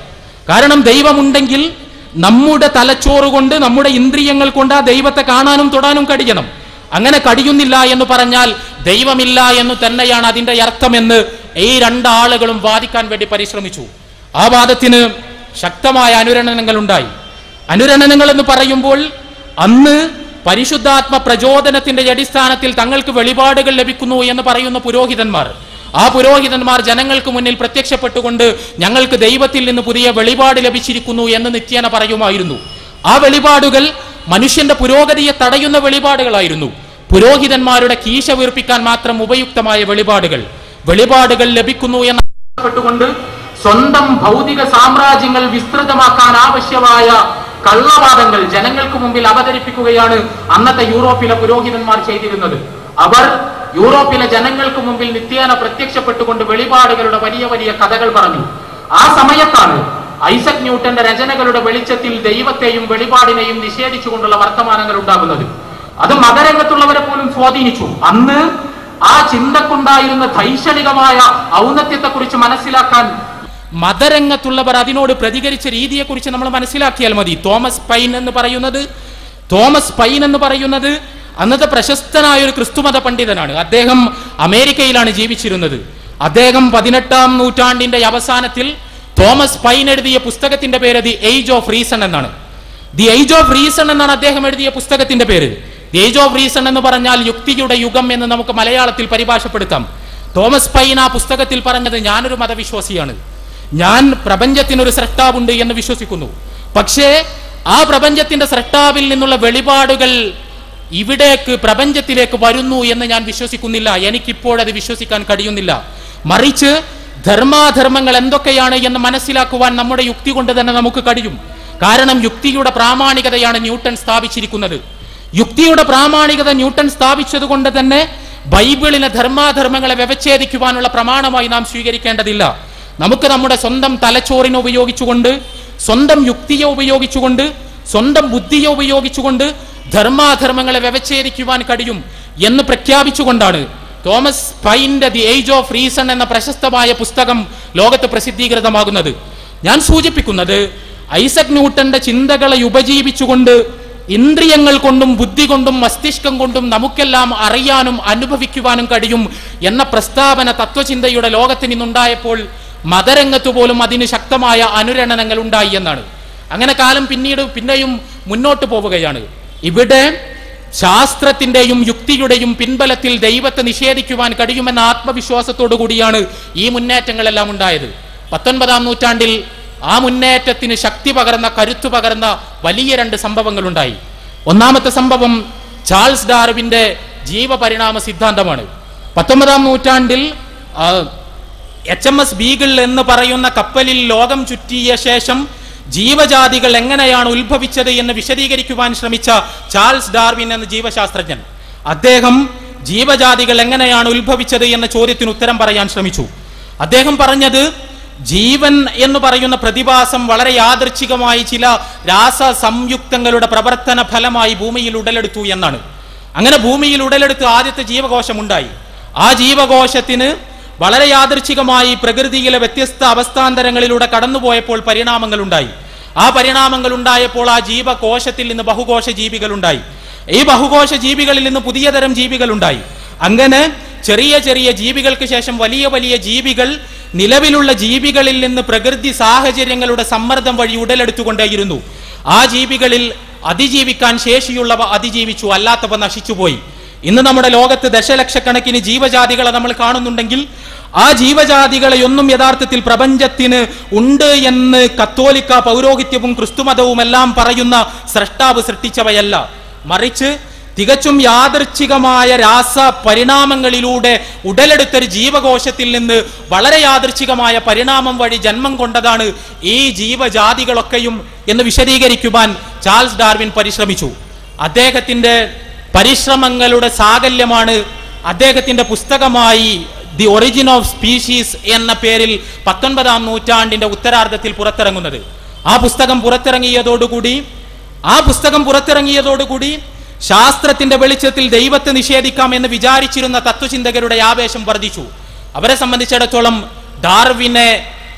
[SPEAKER 2] കാരണം ദൈവമുണ്ടെങ്കിൽ നമ്മുടെ തലച്ചോറ് കൊണ്ട് നമ്മുടെ ഇന്ദ്രിയങ്ങൾ കൊണ്ട് ആ ദൈവത്തെ കാണാനും തൊടാനും കഴിയണം അങ്ങനെ കഴിയുന്നില്ല എന്ന് പറഞ്ഞാൽ ദൈവമില്ല എന്ന് തന്നെയാണ് അതിന്റെ അർത്ഥമെന്ന് ഈ രണ്ടാളുകളും വാദിക്കാൻ വേണ്ടി പരിശ്രമിച്ചു ആ വാദത്തിന് ശക്തമായ അനുരണനങ്ങൾ ഉണ്ടായി അനുരണനങ്ങൾ എന്ന് പറയുമ്പോൾ അന്ന് പരിശുദ്ധാത്മ പ്രചോദനത്തിന്റെ അടിസ്ഥാനത്തിൽ തങ്ങൾക്ക് വെളിപാടുകൾ ലഭിക്കുന്നു എന്ന് പറയുന്ന പുരോഹിതന്മാർ ആ പുരോഹിതന്മാർ ജനങ്ങൾക്ക് മുന്നിൽ പ്രത്യക്ഷപ്പെട്ടുകൊണ്ട് ഞങ്ങൾക്ക് ദൈവത്തിൽ നിന്ന് പുതിയ വെളിപാട് ലഭിച്ചിരിക്കുന്നു എന്ന് നിത്യേന പറയുമായിരുന്നു ആ വെളിപാടുകൾ മനുഷ്യന്റെ പുരോഗതിയെ തടയുന്ന വെളിപാടുകളായിരുന്നു പുരോഹിതന്മാരുടെ കീശ വീർപ്പിക്കാൻ മാത്രം ഉപയുക്തമായ വെളിപാടുകൾ വെളിപാടുകൾ ലഭിക്കുന്നു എന്ന
[SPEAKER 1] പ്പെട്ടുകൊണ്ട് സ്വന്തം ഭൗതിക സാമ്രാജ്യങ്ങൾ വിസ്തൃതമാക്കാൻ ആവശ്യമായ കള്ളവാദങ്ങൾ ജനങ്ങൾക്ക് മുമ്പിൽ അവതരിപ്പിക്കുകയാണ് അന്നത്തെ യൂറോപ്പിലെ പുരോഹിതന്മാർ ചെയ്തിരുന്നത് അവർ യൂറോപ്പിലെ ജനങ്ങൾക്ക് മുമ്പിൽ നിത്യേന പ്രത്യക്ഷപ്പെട്ടുകൊണ്ട് വെളിപാടുകളുടെ വലിയ വലിയ കഥകൾ പറഞ്ഞു ആ സമയത്താണ് ഐസക് ന്യൂട്ടന്റെ രചനകളുടെ വെളിച്ചത്തിൽ ദൈവത്തെയും വെളിപാടിനെയും നിഷേധിച്ചുകൊണ്ടുള്ള വർത്തമാനങ്ങൾ ഉണ്ടാകുന്നത് അത് മതരംഗത്തുള്ളവരെ പോലും സ്വാധീനിച്ചു അന്ന് ആ ചിന്തക്കുണ്ടായിരുന്ന ധൈഷണികമായ ഔന്നത്യത്തെക്കുറിച്ച് മനസ്സിലാക്കാൻ
[SPEAKER 2] മതരംഗത്തുള്ളവർ അതിനോട് പ്രതികരിച്ച രീതിയെക്കുറിച്ച് നമ്മൾ മനസ്സിലാക്കിയാൽ മതി തോമസ് പൈൻ എന്ന് പറയുന്നത് തോമസ് പൈൻ എന്ന് പറയുന്നത് അന്നത്തെ പ്രശസ്തനായ ഒരു ക്രിസ്തുമത പണ്ഡിതനാണ് അദ്ദേഹം അമേരിക്കയിലാണ് ജീവിച്ചിരുന്നത് അദ്ദേഹം പതിനെട്ടാം നൂറ്റാണ്ടിന്റെ അവസാനത്തിൽ തോമസ് പൈൻ എഴുതിയ പുസ്തകത്തിന്റെ പേര് ദി ഏജ് ഓഫ് റീസൺ എന്നാണ് ദി ഏജ് ഓഫ് റീസൺ എന്നാണ് അദ്ദേഹം എഴുതിയ പുസ്തകത്തിന്റെ പേര് ദി ഏജ് ഓഫ് റീസൺ എന്ന് പറഞ്ഞാൽ യുക്തിയുടെ യുഗം എന്ന് നമുക്ക് മലയാളത്തിൽ പരിഭാഷപ്പെടുത്താം തോമസ് പൈൻ ആ പുസ്തകത്തിൽ പറഞ്ഞത് ഞാനൊരു മതവിശ്വാസിയാണ് ഞാൻ പ്രപഞ്ചത്തിനൊരു സൃഷ്ടാവുണ്ട് എന്ന് വിശ്വസിക്കുന്നു പക്ഷേ ആ പ്രപഞ്ചത്തിന്റെ സൃഷ്ടാവിൽ നിന്നുള്ള വെളിപാടുകൾ ഇവിടേക്ക് പ്രപഞ്ചത്തിലേക്ക് വരുന്നു എന്ന് ഞാൻ വിശ്വസിക്കുന്നില്ല എനിക്കിപ്പോഴത് വിശ്വസിക്കാൻ കഴിയുന്നില്ല മറിച്ച് ധർമാധർമ്മങ്ങൾ എന്തൊക്കെയാണ് എന്ന് മനസ്സിലാക്കുവാൻ നമ്മുടെ യുക്തി കൊണ്ട് തന്നെ നമുക്ക് കഴിയും കാരണം യുക്തിയുടെ പ്രാമാണികതയാണ് ന്യൂട്ടൺ സ്ഥാപിച്ചിരിക്കുന്നത് യുക്തിയുടെ പ്രാമാണികത ന്യൂട്ടൺ സ്ഥാപിച്ചത് കൊണ്ട് തന്നെ ബൈബിളിലെ ധർമാധർമ്മങ്ങളെ വ്യവച്ഛേദിക്കുവാനുള്ള പ്രമാണമായി നാം സ്വീകരിക്കേണ്ടതില്ല നമുക്ക് നമ്മുടെ സ്വന്തം തലച്ചോറിനെ ഉപയോഗിച്ചുകൊണ്ട് സ്വന്തം യുക്തിയെ ഉപയോഗിച്ചുകൊണ്ട് സ്വന്തം ബുദ്ധിയെ ഉപയോഗിച്ചുകൊണ്ട് ധർമാധർമ്മങ്ങളെ വ്യവച്ഛേദിക്കുവാൻ കഴിയും എന്ന് പ്രഖ്യാപിച്ചുകൊണ്ടാണ് തോമസ് പൈന്റെ ദി ഏജ് ഓഫ് റീസൺ എന്ന പ്രശസ്തമായ പുസ്തകം ലോകത്ത് പ്രസിദ്ധീകൃതമാകുന്നത് ഞാൻ സൂചിപ്പിക്കുന്നത് ഐസക് ന്യൂട്ടന്റെ ചിന്തകളെ ഉപജീവിച്ചുകൊണ്ട് ഇന്ദ്രിയങ്ങൾ കൊണ്ടും ബുദ്ധി കൊണ്ടും മസ്തിഷ്കം കൊണ്ടും നമുക്കെല്ലാം അറിയാനും അനുഭവിക്കുവാനും കഴിയും എന്ന പ്രസ്താവന തത്വചിന്തയുടെ ലോകത്ത് നിന്നുണ്ടായപ്പോൾ മതരംഗത്ത് പോലും അതിന് ശക്തമായ അനുരണനങ്ങൾ ഉണ്ടായി എന്നാണ് അങ്ങനെ കാലം പിന്നീട് പിന്നെയും മുന്നോട്ട് പോവുകയാണ് ഇവിടെ ശാസ്ത്രത്തിന്റെയും യുക്തിയുടെയും പിൻബലത്തിൽ ദൈവത്തെ നിഷേധിക്കുവാൻ കഴിയുമെന്ന ആത്മവിശ്വാസത്തോടു കൂടിയാണ് ഈ മുന്നേറ്റങ്ങളെല്ലാം ഉണ്ടായത് പത്തൊൻപതാം നൂറ്റാണ്ടിൽ ആ മുന്നേറ്റത്തിന് ശക്തി പകർന്ന കരുത്തു പകർന്ന വലിയ രണ്ട് സംഭവങ്ങൾ ഉണ്ടായി ഒന്നാമത്തെ സംഭവം ചാൾസ് ഡാർവിന്റെ ജീവപരിണാമ സിദ്ധാന്തമാണ് പത്തൊമ്പതാം നൂറ്റാണ്ടിൽ ആ, എച്ച് എം എസ് ബീഗിൾ എന്ന് പറയുന്ന കപ്പലിൽ ലോകം ചുറ്റിയ ശേഷം ജീവജാതികൾ എങ്ങനെയാണ് ഉത്ഭവിച്ചത് എന്ന് വിശദീകരിക്കുവാൻ ശ്രമിച്ച ചാൾസ് ഡാർവിൻ എന്ന ജീവശാസ്ത്രജ്ഞൻ അദ്ദേഹം ജീവജാതികൾ എങ്ങനെയാണ് ഉത്ഭവിച്ചത് എന്ന ചോദ്യത്തിന് ഉത്തരം പറയാൻ ശ്രമിച്ചു അദ്ദേഹം പറഞ്ഞത് ജീവൻ എന്ന് പറയുന്ന പ്രതിഭാസം വളരെ യാദൃച്ഛികമായി ചില രാസ സംയുക്തങ്ങളുടെ പ്രവർത്തന ഫലമായി ഭൂമിയിൽ ഉടലെടുത്തു എന്നാണ് അങ്ങനെ ഭൂമിയിൽ ഉടലെടുത്ത് ആദ്യത്തെ ജീവകോശം ഉണ്ടായി ആ ജീവകോശത്തിന് വളരെ യാദൃച്ഛികമായി പ്രകൃതിയിലെ വ്യത്യസ്ത അവസ്ഥാന്തരങ്ങളിലൂടെ കടന്നുപോയപ്പോൾ പരിണാമങ്ങൾ ഉണ്ടായി ആ പരിണാമങ്ങൾ ഉണ്ടായപ്പോൾ ആ ജീവകോശത്തിൽ നിന്ന് ബഹുകോശ ജീവികൾ ഉണ്ടായി ഈ ബഹുകോശ ജീവികളിൽ നിന്ന് പുതിയ തരം ജീവികൾ ഉണ്ടായി അങ്ങനെ ചെറിയ ചെറിയ ജീവികൾക്ക് ശേഷം വലിയ വലിയ ജീവികൾ നിലവിലുള്ള ജീവികളിൽ നിന്ന് പ്രകൃതി സാഹചര്യങ്ങളുടെ സമ്മർദ്ദം വഴി ഉടലെടുത്തുകൊണ്ടേയിരുന്നു ആ ജീവികളിൽ അതിജീവിക്കാൻ ശേഷിയുള്ളവ അതിജീവിച്ചു അല്ലാത്തവ നശിച്ചുപോയി ഇന്ന് നമ്മുടെ ലോകത്ത് ദശലക്ഷക്കണക്കിന് ജീവജാതികളെ നമ്മൾ കാണുന്നുണ്ടെങ്കിൽ ആ ജീവജാതികളെ ഒന്നും യഥാർത്ഥത്തിൽ പ്രപഞ്ചത്തിന് ഉണ്ട് എന്ന് കത്തോലിക്ക പൗരോഹിത്യവും ക്രിസ്തുമതവും എല്ലാം പറയുന്ന സ്രഷ്ടാവ് സൃഷ്ടിച്ചവയല്ല മറിച്ച് തികച്ചും യാദൃച്ഛികമായ രാസ പരിണാമങ്ങളിലൂടെ ഉടലെടുത്തൊരു ജീവകോശത്തിൽ നിന്ന് വളരെ യാദൃച്ഛികമായ പരിണാമം വഴി ജന്മം കൊണ്ടതാണ് ഈ ജീവജാതികളൊക്കെയും എന്ന് വിശദീകരിക്കുവാൻ ചാൾസ് ഡാർവിൻ പരിശ്രമിച്ചു അദ്ദേഹത്തിന്റെ പരിശ്രമങ്ങളുടെ സാകല്യമാണ് അദ്ദേഹത്തിന്റെ പുസ്തകമായി ദി ഒറിജിൻ ഓഫ് സ്പീഷീസ് എന്ന പേരിൽ പത്തൊൻപതാം നൂറ്റാണ്ടിന്റെ ഉത്തരാർദ്ധത്തിൽ പുറത്തിറങ്ങുന്നത് ആ പുസ്തകം പുറത്തിറങ്ങിയതോടുകൂടി ആ പുസ്തകം പുറത്തിറങ്ങിയതോടുകൂടി ശാസ്ത്രത്തിന്റെ വെളിച്ചത്തിൽ ദൈവത്തെ നിഷേധിക്കാം എന്ന് വിചാരിച്ചിരുന്ന തത്വചിന്തകരുടെ ആവേശം വർദ്ധിച്ചു അവരെ സംബന്ധിച്ചിടത്തോളം ഡാർവിനെ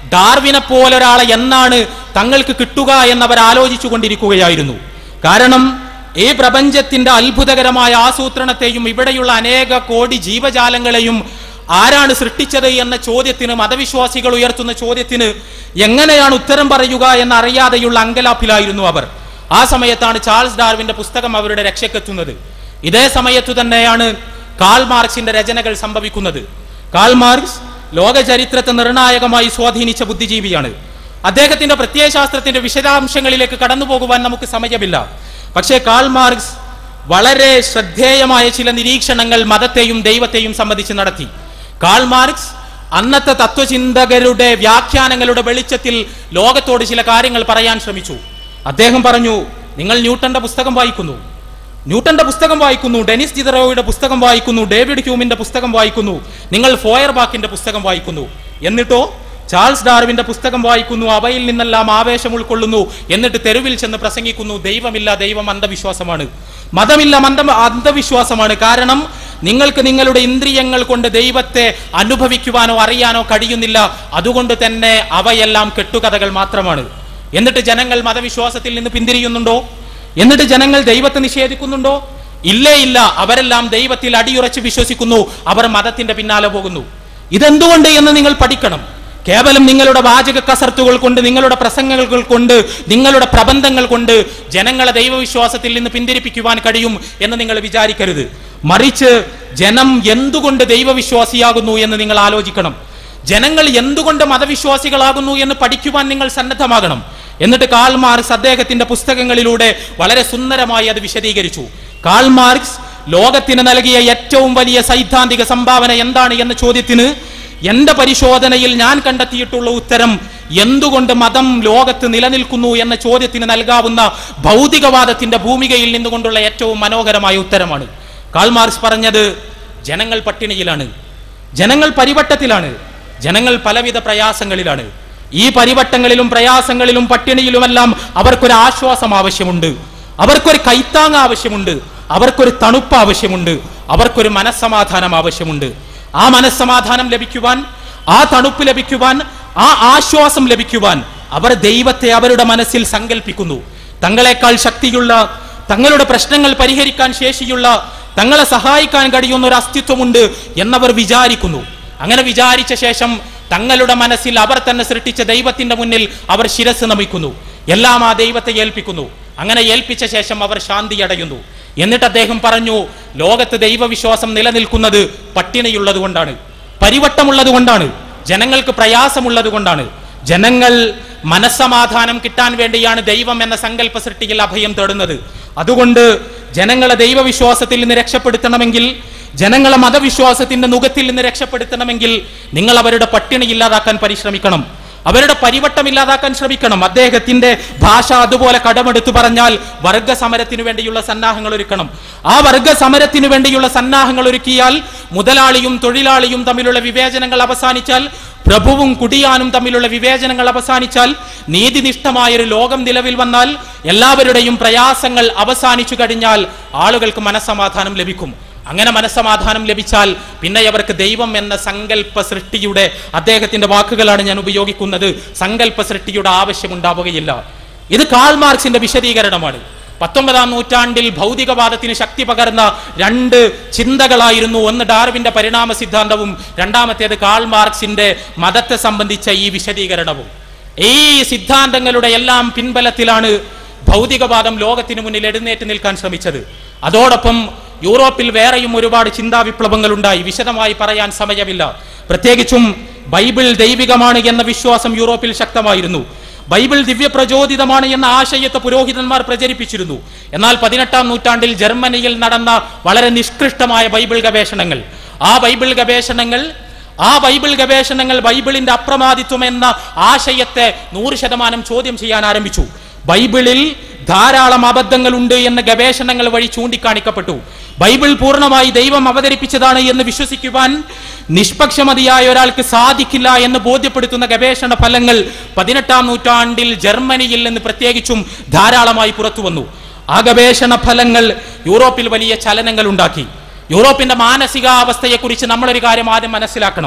[SPEAKER 2] ഡാർവിനെ പോലൊരാളെ എന്നാണ് തങ്ങൾക്ക് കിട്ടുക എന്നവർ ആലോചിച്ചു കൊണ്ടിരിക്കുകയായിരുന്നു കാരണം ഈ പ്രപഞ്ചത്തിന്റെ അത്ഭുതകരമായ ആസൂത്രണത്തെയും ഇവിടെയുള്ള അനേക കോടി ജീവജാലങ്ങളെയും ആരാണ് സൃഷ്ടിച്ചത് എന്ന ചോദ്യത്തിന് മതവിശ്വാസികൾ ഉയർത്തുന്ന ചോദ്യത്തിന് എങ്ങനെയാണ് ഉത്തരം പറയുക എന്നറിയാതെയുള്ള അങ്കലാപ്പിലായിരുന്നു അവർ ആ സമയത്താണ് ചാൾസ് ഡാർവിന്റെ പുസ്തകം അവരുടെ രക്ഷക്കെത്തുന്നത് ഇതേ സമയത്തു തന്നെയാണ് കാൾ മാർക്സിന്റെ രചനകൾ സംഭവിക്കുന്നത് കാൾ മാർക്സ് ലോക ചരിത്രത്തെ നിർണായകമായി സ്വാധീനിച്ച ബുദ്ധിജീവിയാണ് അദ്ദേഹത്തിന്റെ പ്രത്യയശാസ്ത്രത്തിന്റെ വിശദാംശങ്ങളിലേക്ക് കടന്നു പോകുവാൻ നമുക്ക് സമയമില്ല പക്ഷേ കാൾ മാർക്സ് വളരെ ശ്രദ്ധേയമായ ചില നിരീക്ഷണങ്ങൾ മതത്തെയും ദൈവത്തെയും സംബന്ധിച്ച് നടത്തി കാൾ മാർക്സ് അന്നത്തെ തത്വചിന്തകരുടെ വ്യാഖ്യാനങ്ങളുടെ വെളിച്ചത്തിൽ ലോകത്തോട് ചില കാര്യങ്ങൾ പറയാൻ ശ്രമിച്ചു അദ്ദേഹം പറഞ്ഞു നിങ്ങൾ ന്യൂട്ടന്റെ പുസ്തകം വായിക്കുന്നു ന്യൂട്ടന്റെ പുസ്തകം വായിക്കുന്നു ഡെനിസ് ജിതറോയുടെ പുസ്തകം വായിക്കുന്നു ഡേവിഡ് ഹ്യൂമിന്റെ പുസ്തകം വായിക്കുന്നു നിങ്ങൾ ഫോയർബാക്കിന്റെ പുസ്തകം വായിക്കുന്നു എന്നിട്ടോ ചാൾസ് ഡാർവിന്റെ പുസ്തകം വായിക്കുന്നു അവയിൽ നിന്നെല്ലാം ആവേശം ഉൾക്കൊള്ളുന്നു എന്നിട്ട് തെരുവിൽ ചെന്ന് പ്രസംഗിക്കുന്നു ദൈവമില്ല ദൈവം അന്ധവിശ്വാസമാണ് മതമില്ല മന്ദ അന്ധവിശ്വാസമാണ് കാരണം നിങ്ങൾക്ക് നിങ്ങളുടെ ഇന്ദ്രിയങ്ങൾ കൊണ്ട് ദൈവത്തെ അനുഭവിക്കുവാനോ അറിയാനോ കഴിയുന്നില്ല അതുകൊണ്ട് തന്നെ അവയെല്ലാം കെട്ടുകഥകൾ മാത്രമാണ് എന്നിട്ട് ജനങ്ങൾ മതവിശ്വാസത്തിൽ നിന്ന് പിന്തിരിയുന്നുണ്ടോ എന്നിട്ട് ജനങ്ങൾ ദൈവത്തെ നിഷേധിക്കുന്നുണ്ടോ ഇല്ലേ ഇല്ല അവരെല്ലാം ദൈവത്തിൽ അടിയുറച്ച് വിശ്വസിക്കുന്നു അവർ മതത്തിന്റെ പിന്നാലെ പോകുന്നു ഇതെന്തുകൊണ്ട് എന്ന് നിങ്ങൾ പഠിക്കണം കേവലം നിങ്ങളുടെ വാചക കസർത്തുകൾ കൊണ്ട് നിങ്ങളുടെ പ്രസംഗങ്ങൾ കൊണ്ട് നിങ്ങളുടെ പ്രബന്ധങ്ങൾ കൊണ്ട് ജനങ്ങളെ ദൈവവിശ്വാസത്തിൽ നിന്ന് പിന്തിരിപ്പിക്കുവാൻ കഴിയും എന്ന് നിങ്ങൾ വിചാരിക്കരുത് മറിച്ച് ജനം എന്തുകൊണ്ട് ദൈവവിശ്വാസിയാകുന്നു എന്ന് നിങ്ങൾ ആലോചിക്കണം ജനങ്ങൾ എന്തുകൊണ്ട് മതവിശ്വാസികളാകുന്നു എന്ന് പഠിക്കുവാൻ നിങ്ങൾ സന്നദ്ധമാകണം എന്നിട്ട് കാൾ മാർക്സ് അദ്ദേഹത്തിന്റെ പുസ്തകങ്ങളിലൂടെ വളരെ സുന്ദരമായി അത് വിശദീകരിച്ചു കാൾ മാർക്സ് ലോകത്തിന് നൽകിയ ഏറ്റവും വലിയ സൈദ്ധാന്തിക സംഭാവന എന്താണ് എന്ന ചോദ്യത്തിന് എന്റെ പരിശോധനയിൽ ഞാൻ കണ്ടെത്തിയിട്ടുള്ള ഉത്തരം എന്തുകൊണ്ട് മതം ലോകത്ത് നിലനിൽക്കുന്നു എന്ന ചോദ്യത്തിന് നൽകാവുന്ന ഭൗതികവാദത്തിന്റെ ഭൂമികയിൽ നിന്നുകൊണ്ടുള്ള ഏറ്റവും മനോഹരമായ ഉത്തരമാണ് കാൾ മാർക്സ് പറഞ്ഞത് ജനങ്ങൾ പട്ടിണിയിലാണ് ജനങ്ങൾ പരിവട്ടത്തിലാണ് ജനങ്ങൾ പലവിധ പ്രയാസങ്ങളിലാണ് ഈ പരിവട്ടങ്ങളിലും പ്രയാസങ്ങളിലും പട്ടിണിയിലുമെല്ലാം അവർക്കൊരു ആശ്വാസം ആവശ്യമുണ്ട് അവർക്കൊരു കൈത്താങ് ആവശ്യമുണ്ട് അവർക്കൊരു തണുപ്പ് ആവശ്യമുണ്ട് അവർക്കൊരു മനസ്സമാധാനം ആവശ്യമുണ്ട് ആ മനസ്സമാധാനം ലഭിക്കുവാൻ ആ തണുപ്പ് ലഭിക്കുവാൻ ആ ആശ്വാസം ലഭിക്കുവാൻ അവർ ദൈവത്തെ അവരുടെ മനസ്സിൽ സങ്കല്പിക്കുന്നു തങ്ങളെക്കാൾ ശക്തിയുള്ള തങ്ങളുടെ പ്രശ്നങ്ങൾ പരിഹരിക്കാൻ ശേഷിയുള്ള തങ്ങളെ സഹായിക്കാൻ കഴിയുന്ന ഒരു അസ്തിത്വമുണ്ട് എന്നവർ വിചാരിക്കുന്നു അങ്ങനെ വിചാരിച്ച ശേഷം തങ്ങളുടെ മനസ്സിൽ അവർ തന്നെ സൃഷ്ടിച്ച ദൈവത്തിന്റെ മുന്നിൽ അവർ ശിരസ് നമിക്കുന്നു എല്ലാം ആ ദൈവത്തെ ഏൽപ്പിക്കുന്നു അങ്ങനെ ഏൽപ്പിച്ച ശേഷം അവർ ശാന്തി അടയുന്നു എന്നിട്ട് അദ്ദേഹം പറഞ്ഞു ലോകത്ത് ദൈവവിശ്വാസം നിലനിൽക്കുന്നത് പട്ടിണിയുള്ളത് കൊണ്ടാണ് പരിവട്ടമുള്ളത് കൊണ്ടാണ് ജനങ്ങൾക്ക് പ്രയാസമുള്ളത് കൊണ്ടാണ് ജനങ്ങൾ മനസ്സമാധാനം കിട്ടാൻ വേണ്ടിയാണ് ദൈവം എന്ന സങ്കല്പ സൃഷ്ടിയിൽ അഭയം തേടുന്നത് അതുകൊണ്ട് ജനങ്ങളെ ദൈവവിശ്വാസത്തിൽ നിന്ന് രക്ഷപ്പെടുത്തണമെങ്കിൽ ജനങ്ങളെ മതവിശ്വാസത്തിന്റെ നുഖത്തിൽ നിന്ന് രക്ഷപ്പെടുത്തണമെങ്കിൽ നിങ്ങൾ അവരുടെ പട്ടിണി ഇല്ലാതാക്കാൻ പരിശ്രമിക്കണം അവരുടെ പരിവട്ടം ഇല്ലാതാക്കാൻ ശ്രമിക്കണം അദ്ദേഹത്തിന്റെ ഭാഷ അതുപോലെ കടമെടുത്തു പറഞ്ഞാൽ വർഗ സമരത്തിനു വേണ്ടിയുള്ള സന്നാഹങ്ങൾ ഒരുക്കണം ആ വർഗ സമരത്തിനു വേണ്ടിയുള്ള സന്നാഹങ്ങൾ ഒരുക്കിയാൽ മുതലാളിയും തൊഴിലാളിയും തമ്മിലുള്ള വിവേചനങ്ങൾ അവസാനിച്ചാൽ പ്രഭുവും കുടിയാനും തമ്മിലുള്ള വിവേചനങ്ങൾ അവസാനിച്ചാൽ നീതിനിഷ്ഠമായൊരു ലോകം നിലവിൽ വന്നാൽ എല്ലാവരുടെയും പ്രയാസങ്ങൾ അവസാനിച്ചു കഴിഞ്ഞാൽ ആളുകൾക്ക് മനസ്സമാധാനം ലഭിക്കും അങ്ങനെ മനസ്സമാധാനം ലഭിച്ചാൽ പിന്നെ അവർക്ക് ദൈവം എന്ന സങ്കല്പ സൃഷ്ടിയുടെ അദ്ദേഹത്തിന്റെ വാക്കുകളാണ് ഞാൻ ഉപയോഗിക്കുന്നത് സങ്കല്പ സൃഷ്ടിയുടെ ആവശ്യമുണ്ടാവുകയില്ല ഇത് കാൾ മാർക്സിന്റെ വിശദീകരണമാണ് പത്തൊമ്പതാം നൂറ്റാണ്ടിൽ ഭൗതികവാദത്തിന് ശക്തി പകർന്ന രണ്ട് ചിന്തകളായിരുന്നു ഒന്ന് ഡാർവിന്റെ പരിണാമ സിദ്ധാന്തവും രണ്ടാമത്തേത് കാൾ മാർക്സിന്റെ മതത്തെ സംബന്ധിച്ച ഈ വിശദീകരണവും ഈ സിദ്ധാന്തങ്ങളുടെ എല്ലാം പിൻബലത്തിലാണ് ഭൗതികവാദം ലോകത്തിന് മുന്നിൽ എഴുന്നേറ്റ് നിൽക്കാൻ ശ്രമിച്ചത് അതോടൊപ്പം യൂറോപ്പിൽ വേറെയും ഒരുപാട് ചിന്താ വിപ്ലവങ്ങൾ ഉണ്ടായി വിശദമായി പറയാൻ സമയമില്ല പ്രത്യേകിച്ചും ബൈബിൾ ദൈവികമാണ് എന്ന വിശ്വാസം യൂറോപ്പിൽ ശക്തമായിരുന്നു ബൈബിൾ ദിവ്യപ്രചോദിതമാണ് എന്ന ആശയത്തെ പുരോഹിതന്മാർ പ്രചരിപ്പിച്ചിരുന്നു എന്നാൽ പതിനെട്ടാം നൂറ്റാണ്ടിൽ ജർമ്മനിയിൽ നടന്ന വളരെ നിഷ്കൃഷ്ടമായ ബൈബിൾ ഗവേഷണങ്ങൾ ആ ബൈബിൾ ഗവേഷണങ്ങൾ ആ ബൈബിൾ ഗവേഷണങ്ങൾ ബൈബിളിന്റെ അപ്രമാദിത്വം എന്ന ആശയത്തെ നൂറ് ശതമാനം ചോദ്യം ചെയ്യാൻ ആരംഭിച്ചു ബൈബിളിൽ ധാരാളം അബദ്ധങ്ങളുണ്ട് എന്ന ഗവേഷണങ്ങൾ വഴി ചൂണ്ടിക്കാണിക്കപ്പെട്ടു ബൈബിൾ പൂർണ്ണമായി ദൈവം അവതരിപ്പിച്ചതാണ് എന്ന് വിശ്വസിക്കുവാൻ നിഷ്പക്ഷമതിയായ ഒരാൾക്ക് സാധിക്കില്ല എന്ന് ബോധ്യപ്പെടുത്തുന്ന ഗവേഷണ ഫലങ്ങൾ പതിനെട്ടാം നൂറ്റാണ്ടിൽ ജർമ്മനിയിൽ നിന്ന് പ്രത്യേകിച്ചും ധാരാളമായി പുറത്തു വന്നു ആ ഗവേഷണ ഫലങ്ങൾ യൂറോപ്പിൽ വലിയ ചലനങ്ങൾ ഉണ്ടാക്കി യൂറോപ്പിന്റെ മാനസികാവസ്ഥയെക്കുറിച്ച് നമ്മളൊരു കാര്യം ആദ്യം മനസ്സിലാക്കണം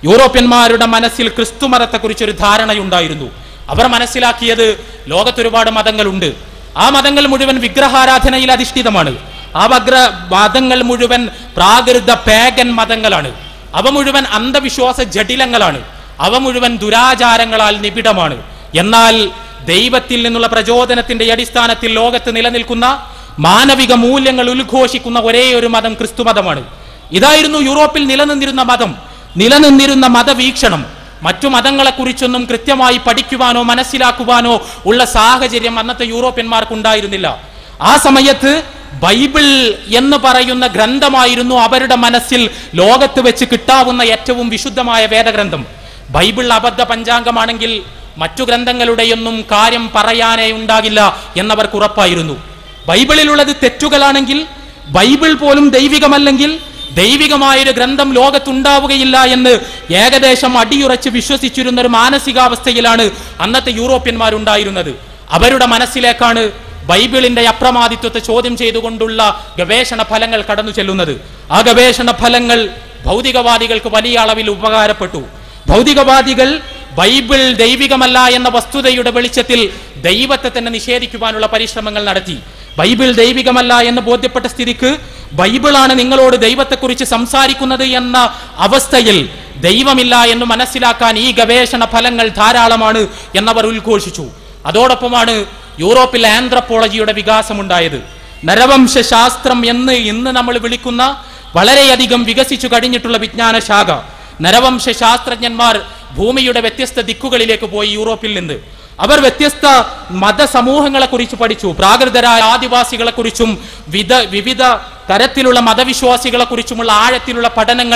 [SPEAKER 2] യൂറോപ്യന്മാരുടെ മനസ്സിൽ ക്രിസ്തു മതത്തെക്കുറിച്ച് ഒരു ധാരണയുണ്ടായിരുന്നു അവർ മനസ്സിലാക്കിയത് ലോകത്തൊരുപാട് മതങ്ങളുണ്ട് ആ മതങ്ങൾ മുഴുവൻ വിഗ്രഹാരാധനയിൽ അധിഷ്ഠിതമാണ് ആ വഗ്ര മതങ്ങൾ മുഴുവൻ പ്രാകൃത പേഗൻ മതങ്ങളാണ് അവ മുഴുവൻ അന്ധവിശ്വാസ ജടിലങ്ങളാണ് അവ മുഴുവൻ ദുരാചാരങ്ങളാൽ നിബിഡമാണ് എന്നാൽ ദൈവത്തിൽ നിന്നുള്ള പ്രചോദനത്തിന്റെ അടിസ്ഥാനത്തിൽ ലോകത്ത് നിലനിൽക്കുന്ന മാനവിക മൂല്യങ്ങൾ ഉദ്ഘോഷിക്കുന്ന ഒരേ ഒരു മതം ക്രിസ്തുമതമാണ് ഇതായിരുന്നു യൂറോപ്പിൽ നിലനിന്നിരുന്ന മതം നിലനിന്നിരുന്ന മതവീക്ഷണം മറ്റു മതങ്ങളെക്കുറിച്ചൊന്നും കൃത്യമായി പഠിക്കുവാനോ മനസ്സിലാക്കുവാനോ ഉള്ള സാഹചര്യം അന്നത്തെ യൂറോപ്യന്മാർക്ക് ഉണ്ടായിരുന്നില്ല ആ സമയത്ത് ബൈബിൾ എന്ന് പറയുന്ന ഗ്രന്ഥമായിരുന്നു അവരുടെ മനസ്സിൽ ലോകത്ത് വെച്ച് കിട്ടാവുന്ന ഏറ്റവും വിശുദ്ധമായ വേദഗ്രന്ഥം ബൈബിൾ അബദ്ധ പഞ്ചാംഗമാണെങ്കിൽ മറ്റു ഗ്രന്ഥങ്ങളുടെയൊന്നും കാര്യം പറയാനേ ഉണ്ടാകില്ല എന്നവർക്ക് ഉറപ്പായിരുന്നു ബൈബിളിലുള്ളത് തെറ്റുകളാണെങ്കിൽ ബൈബിൾ പോലും ദൈവികമല്ലെങ്കിൽ ദൈവികമായൊരു ഗ്രന്ഥം ലോകത്തുണ്ടാവുകയില്ല എന്ന് ഏകദേശം അടിയുറച്ച് വിശ്വസിച്ചിരുന്ന ഒരു മാനസികാവസ്ഥയിലാണ് അന്നത്തെ യൂറോപ്യന്മാരുണ്ടായിരുന്നത് അവരുടെ മനസ്സിലേക്കാണ് ബൈബിളിന്റെ അപ്രമാദിത്വത്തെ ചോദ്യം ചെയ്തുകൊണ്ടുള്ള ഗവേഷണ ഫലങ്ങൾ കടന്നു ചെല്ലുന്നത് ആ ഗവേഷണ ഫലങ്ങൾ ഭൗതികവാദികൾക്ക് വലിയ അളവിൽ ഉപകാരപ്പെട്ടു ഭൗതികവാദികൾ ബൈബിൾ ദൈവികമല്ല എന്ന വസ്തുതയുടെ വെളിച്ചത്തിൽ ദൈവത്തെ തന്നെ നിഷേധിക്കുവാനുള്ള പരിശ്രമങ്ങൾ നടത്തി ബൈബിൾ ദൈവികമല്ല എന്ന് ബോധ്യപ്പെട്ട സ്ഥിതിക്ക് ബൈബിളാണ് നിങ്ങളോട് ദൈവത്തെക്കുറിച്ച് സംസാരിക്കുന്നത് എന്ന അവസ്ഥയിൽ ദൈവമില്ല എന്ന് മനസ്സിലാക്കാൻ ഈ ഗവേഷണ ഫലങ്ങൾ ധാരാളമാണ് എന്നവർ ഉദ്ഘോഷിച്ചു അതോടൊപ്പമാണ് യൂറോപ്പിൽ ആന്ത്രപ്പോളജിയുടെ വികാസമുണ്ടായത് നരവംശ ശാസ്ത്രം എന്ന് ഇന്ന് നമ്മൾ വിളിക്കുന്ന വളരെയധികം വികസിച്ചു കഴിഞ്ഞിട്ടുള്ള വിജ്ഞാന ശാഖ നരവംശ ശാസ്ത്രജ്ഞന്മാർ ഭൂമിയുടെ വ്യത്യസ്ത ദിക്കുകളിലേക്ക് പോയി യൂറോപ്പിൽ നിന്ന് അവർ വ്യത്യസ്ത മതസമൂഹങ്ങളെ കുറിച്ച് പഠിച്ചു പ്രാകൃതരായ ആദിവാസികളെ കുറിച്ചും വിധ വിവിധ തരത്തിലുള്ള മതവിശ്വാസികളെ കുറിച്ചുമുള്ള ആഴത്തിലുള്ള പഠനങ്ങൾ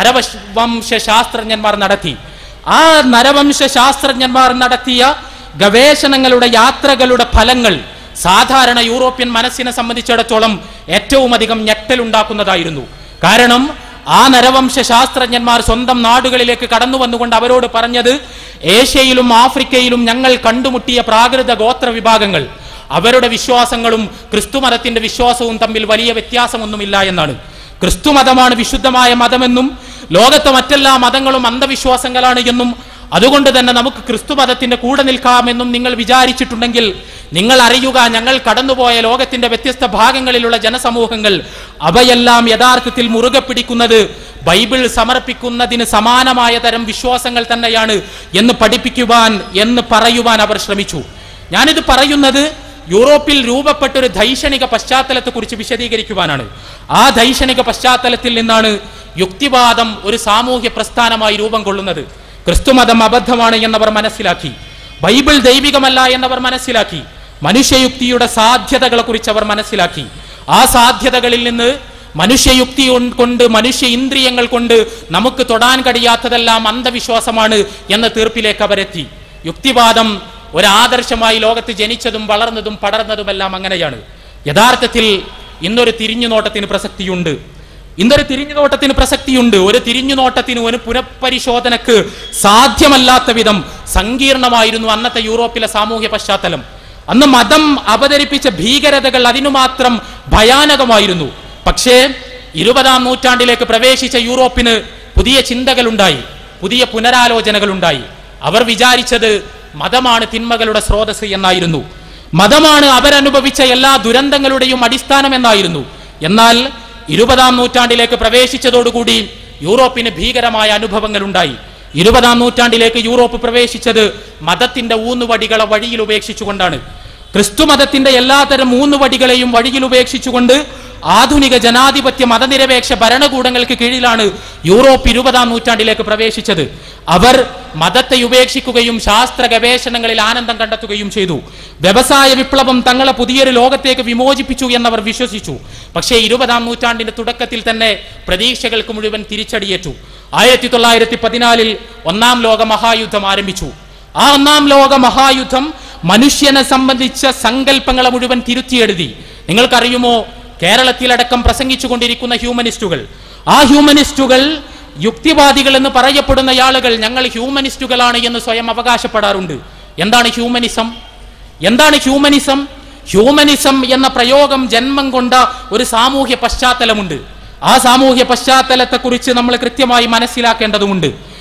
[SPEAKER 2] നരവംശ ശാസ്ത്രജ്ഞന്മാർ നടത്തി ആ നരവംശ ശാസ്ത്രജ്ഞന്മാർ നടത്തിയ ഗവേഷണങ്ങളുടെ യാത്രകളുടെ ഫലങ്ങൾ സാധാരണ യൂറോപ്യൻ മനസ്സിനെ സംബന്ധിച്ചിടത്തോളം ഏറ്റവും അധികം ഞെട്ടലുണ്ടാക്കുന്നതായിരുന്നു കാരണം ആ നരവംശ ശാസ്ത്രജ്ഞന്മാർ സ്വന്തം നാടുകളിലേക്ക് കടന്നു വന്നുകൊണ്ട് അവരോട് പറഞ്ഞത് ഏഷ്യയിലും ആഫ്രിക്കയിലും ഞങ്ങൾ കണ്ടുമുട്ടിയ പ്രാകൃത ഗോത്ര വിഭാഗങ്ങൾ അവരുടെ വിശ്വാസങ്ങളും ക്രിസ്തുമതത്തിന്റെ വിശ്വാസവും തമ്മിൽ വലിയ വ്യത്യാസമൊന്നുമില്ല എന്നാണ് ക്രിസ്തുമതമാണ് വിശുദ്ധമായ മതമെന്നും ലോകത്തെ മറ്റെല്ലാ മതങ്ങളും അന്ധവിശ്വാസങ്ങളാണ് എന്നും അതുകൊണ്ട് തന്നെ നമുക്ക് ക്രിസ്തുമതത്തിന്റെ കൂടെ നിൽക്കാമെന്നും നിങ്ങൾ വിചാരിച്ചിട്ടുണ്ടെങ്കിൽ നിങ്ങൾ അറിയുക ഞങ്ങൾ കടന്നുപോയ ലോകത്തിന്റെ വ്യത്യസ്ത ഭാഗങ്ങളിലുള്ള ജനസമൂഹങ്ങൾ അവയെല്ലാം യഥാർത്ഥത്തിൽ മുറുകെ പിടിക്കുന്നത് ബൈബിൾ സമർപ്പിക്കുന്നതിന് സമാനമായ തരം വിശ്വാസങ്ങൾ തന്നെയാണ് എന്ന് പഠിപ്പിക്കുവാൻ എന്ന് പറയുവാൻ അവർ ശ്രമിച്ചു ഞാനിത് പറയുന്നത് യൂറോപ്പിൽ രൂപപ്പെട്ട ഒരു ദൈക്ഷണിക പശ്ചാത്തലത്തെക്കുറിച്ച് വിശദീകരിക്കുവാനാണ് ആ ദൈക്ഷണിക പശ്ചാത്തലത്തിൽ നിന്നാണ് യുക്തിവാദം ഒരു സാമൂഹ്യ പ്രസ്ഥാനമായി രൂപം കൊള്ളുന്നത് ക്രിസ്തുമതം അബദ്ധമാണ് എന്നവർ മനസ്സിലാക്കി ബൈബിൾ ദൈവികമല്ല എന്നവർ മനസ്സിലാക്കി മനുഷ്യയുക്തിയുടെ സാധ്യതകളെ കുറിച്ച് അവർ മനസ്സിലാക്കി ആ സാധ്യതകളിൽ നിന്ന് മനുഷ്യയുക്തി ഉൺ- കൊണ്ട് മനുഷ്യ ഇന്ദ്രിയങ്ങൾ കൊണ്ട് നമുക്ക് തൊടാൻ കഴിയാത്തതെല്ലാം അന്ധവിശ്വാസമാണ് എന്ന തീർപ്പിലേക്ക് അവരെത്തി യുക്തിവാദം ഒരാദർശമായി ലോകത്ത് ജനിച്ചതും വളർന്നതും പടർന്നതുമെല്ലാം അങ്ങനെയാണ് യഥാർത്ഥത്തിൽ ഇന്നൊരു തിരിഞ്ഞുനോട്ടത്തിന് പ്രസക്തിയുണ്ട് ഇന്നൊരു തിരിഞ്ഞുനോട്ടത്തിന് പ്രസക്തിയുണ്ട് ഒരു തിരിഞ്ഞുനോട്ടത്തിന് ഒരു പുനഃപരിശോധനക്ക് സാധ്യമല്ലാത്ത വിധം സങ്കീർണമായിരുന്നു അന്നത്തെ യൂറോപ്പിലെ സാമൂഹ്യ പശ്ചാത്തലം അന്ന് മതം അവതരിപ്പിച്ച ഭീകരതകൾ അതിനു മാത്രം ഭയാനകമായിരുന്നു പക്ഷേ ഇരുപതാം നൂറ്റാണ്ടിലേക്ക് പ്രവേശിച്ച യൂറോപ്പിന് പുതിയ ചിന്തകളുണ്ടായി പുതിയ പുനരാലോചനകളുണ്ടായി അവർ വിചാരിച്ചത് മതമാണ് തിന്മകളുടെ സ്രോതസ് എന്നായിരുന്നു മതമാണ് അവരനുഭവിച്ച എല്ലാ ദുരന്തങ്ങളുടെയും അടിസ്ഥാനം എന്നായിരുന്നു എന്നാൽ ഇരുപതാം നൂറ്റാണ്ടിലേക്ക് പ്രവേശിച്ചതോടുകൂടി യൂറോപ്പിന് ഭീകരമായ അനുഭവങ്ങൾ ഉണ്ടായി ഇരുപതാം നൂറ്റാണ്ടിലേക്ക് യൂറോപ്പ് പ്രവേശിച്ചത് മതത്തിന്റെ ഊന്നുവടികളെ വഴിയിൽ ഉപേക്ഷിച്ചുകൊണ്ടാണ് ക്രിസ്തു മതത്തിന്റെ എല്ലാതരം ഊന്നുവടികളെയും വഴിയിൽ ഉപേക്ഷിച്ചുകൊണ്ട് ആധുനിക ജനാധിപത്യ മതനിരപേക്ഷ ഭരണകൂടങ്ങൾക്ക് കീഴിലാണ് യൂറോപ്പ് ഇരുപതാം നൂറ്റാണ്ടിലേക്ക് പ്രവേശിച്ചത് അവർ മതത്തെ ഉപേക്ഷിക്കുകയും ശാസ്ത്ര ഗവേഷണങ്ങളിൽ ആനന്ദം കണ്ടെത്തുകയും ചെയ്തു വ്യവസായ വിപ്ലവം തങ്ങളെ പുതിയൊരു ലോകത്തേക്ക് വിമോചിപ്പിച്ചു എന്നവർ വിശ്വസിച്ചു പക്ഷേ ഇരുപതാം നൂറ്റാണ്ടിന്റെ തുടക്കത്തിൽ തന്നെ പ്രതീക്ഷകൾക്ക് മുഴുവൻ തിരിച്ചടിയേറ്റു ആയിരത്തി തൊള്ളായിരത്തി പതിനാലിൽ ഒന്നാം ലോക മഹായുദ്ധം ആരംഭിച്ചു ആ ഒന്നാം ലോക മഹായുദ്ധം മനുഷ്യനെ സംബന്ധിച്ച സങ്കല്പങ്ങളെ മുഴുവൻ തിരുത്തിയെഴുതി നിങ്ങൾക്കറിയുമോ കേരളത്തിലടക്കം പ്രസംഗിച്ചു കൊണ്ടിരിക്കുന്ന ഹ്യൂമനിസ്റ്റുകൾ ആ ഹ്യൂമനിസ്റ്റുകൾ യുക്തിവാദികൾ എന്ന് പറയപ്പെടുന്ന ആളുകൾ ഞങ്ങൾ ഹ്യൂമനിസ്റ്റുകളാണ് എന്ന് സ്വയം അവകാശപ്പെടാറുണ്ട് എന്താണ് ഹ്യൂമനിസം എന്താണ് ഹ്യൂമനിസം ഹ്യൂമനിസം എന്ന പ്രയോഗം ജന്മം കൊണ്ട ഒരു സാമൂഹ്യ പശ്ചാത്തലമുണ്ട് ആ സാമൂഹ്യ പശ്ചാത്തലത്തെക്കുറിച്ച് നമ്മൾ കൃത്യമായി മനസ്സിലാക്കേണ്ടതുണ്ട്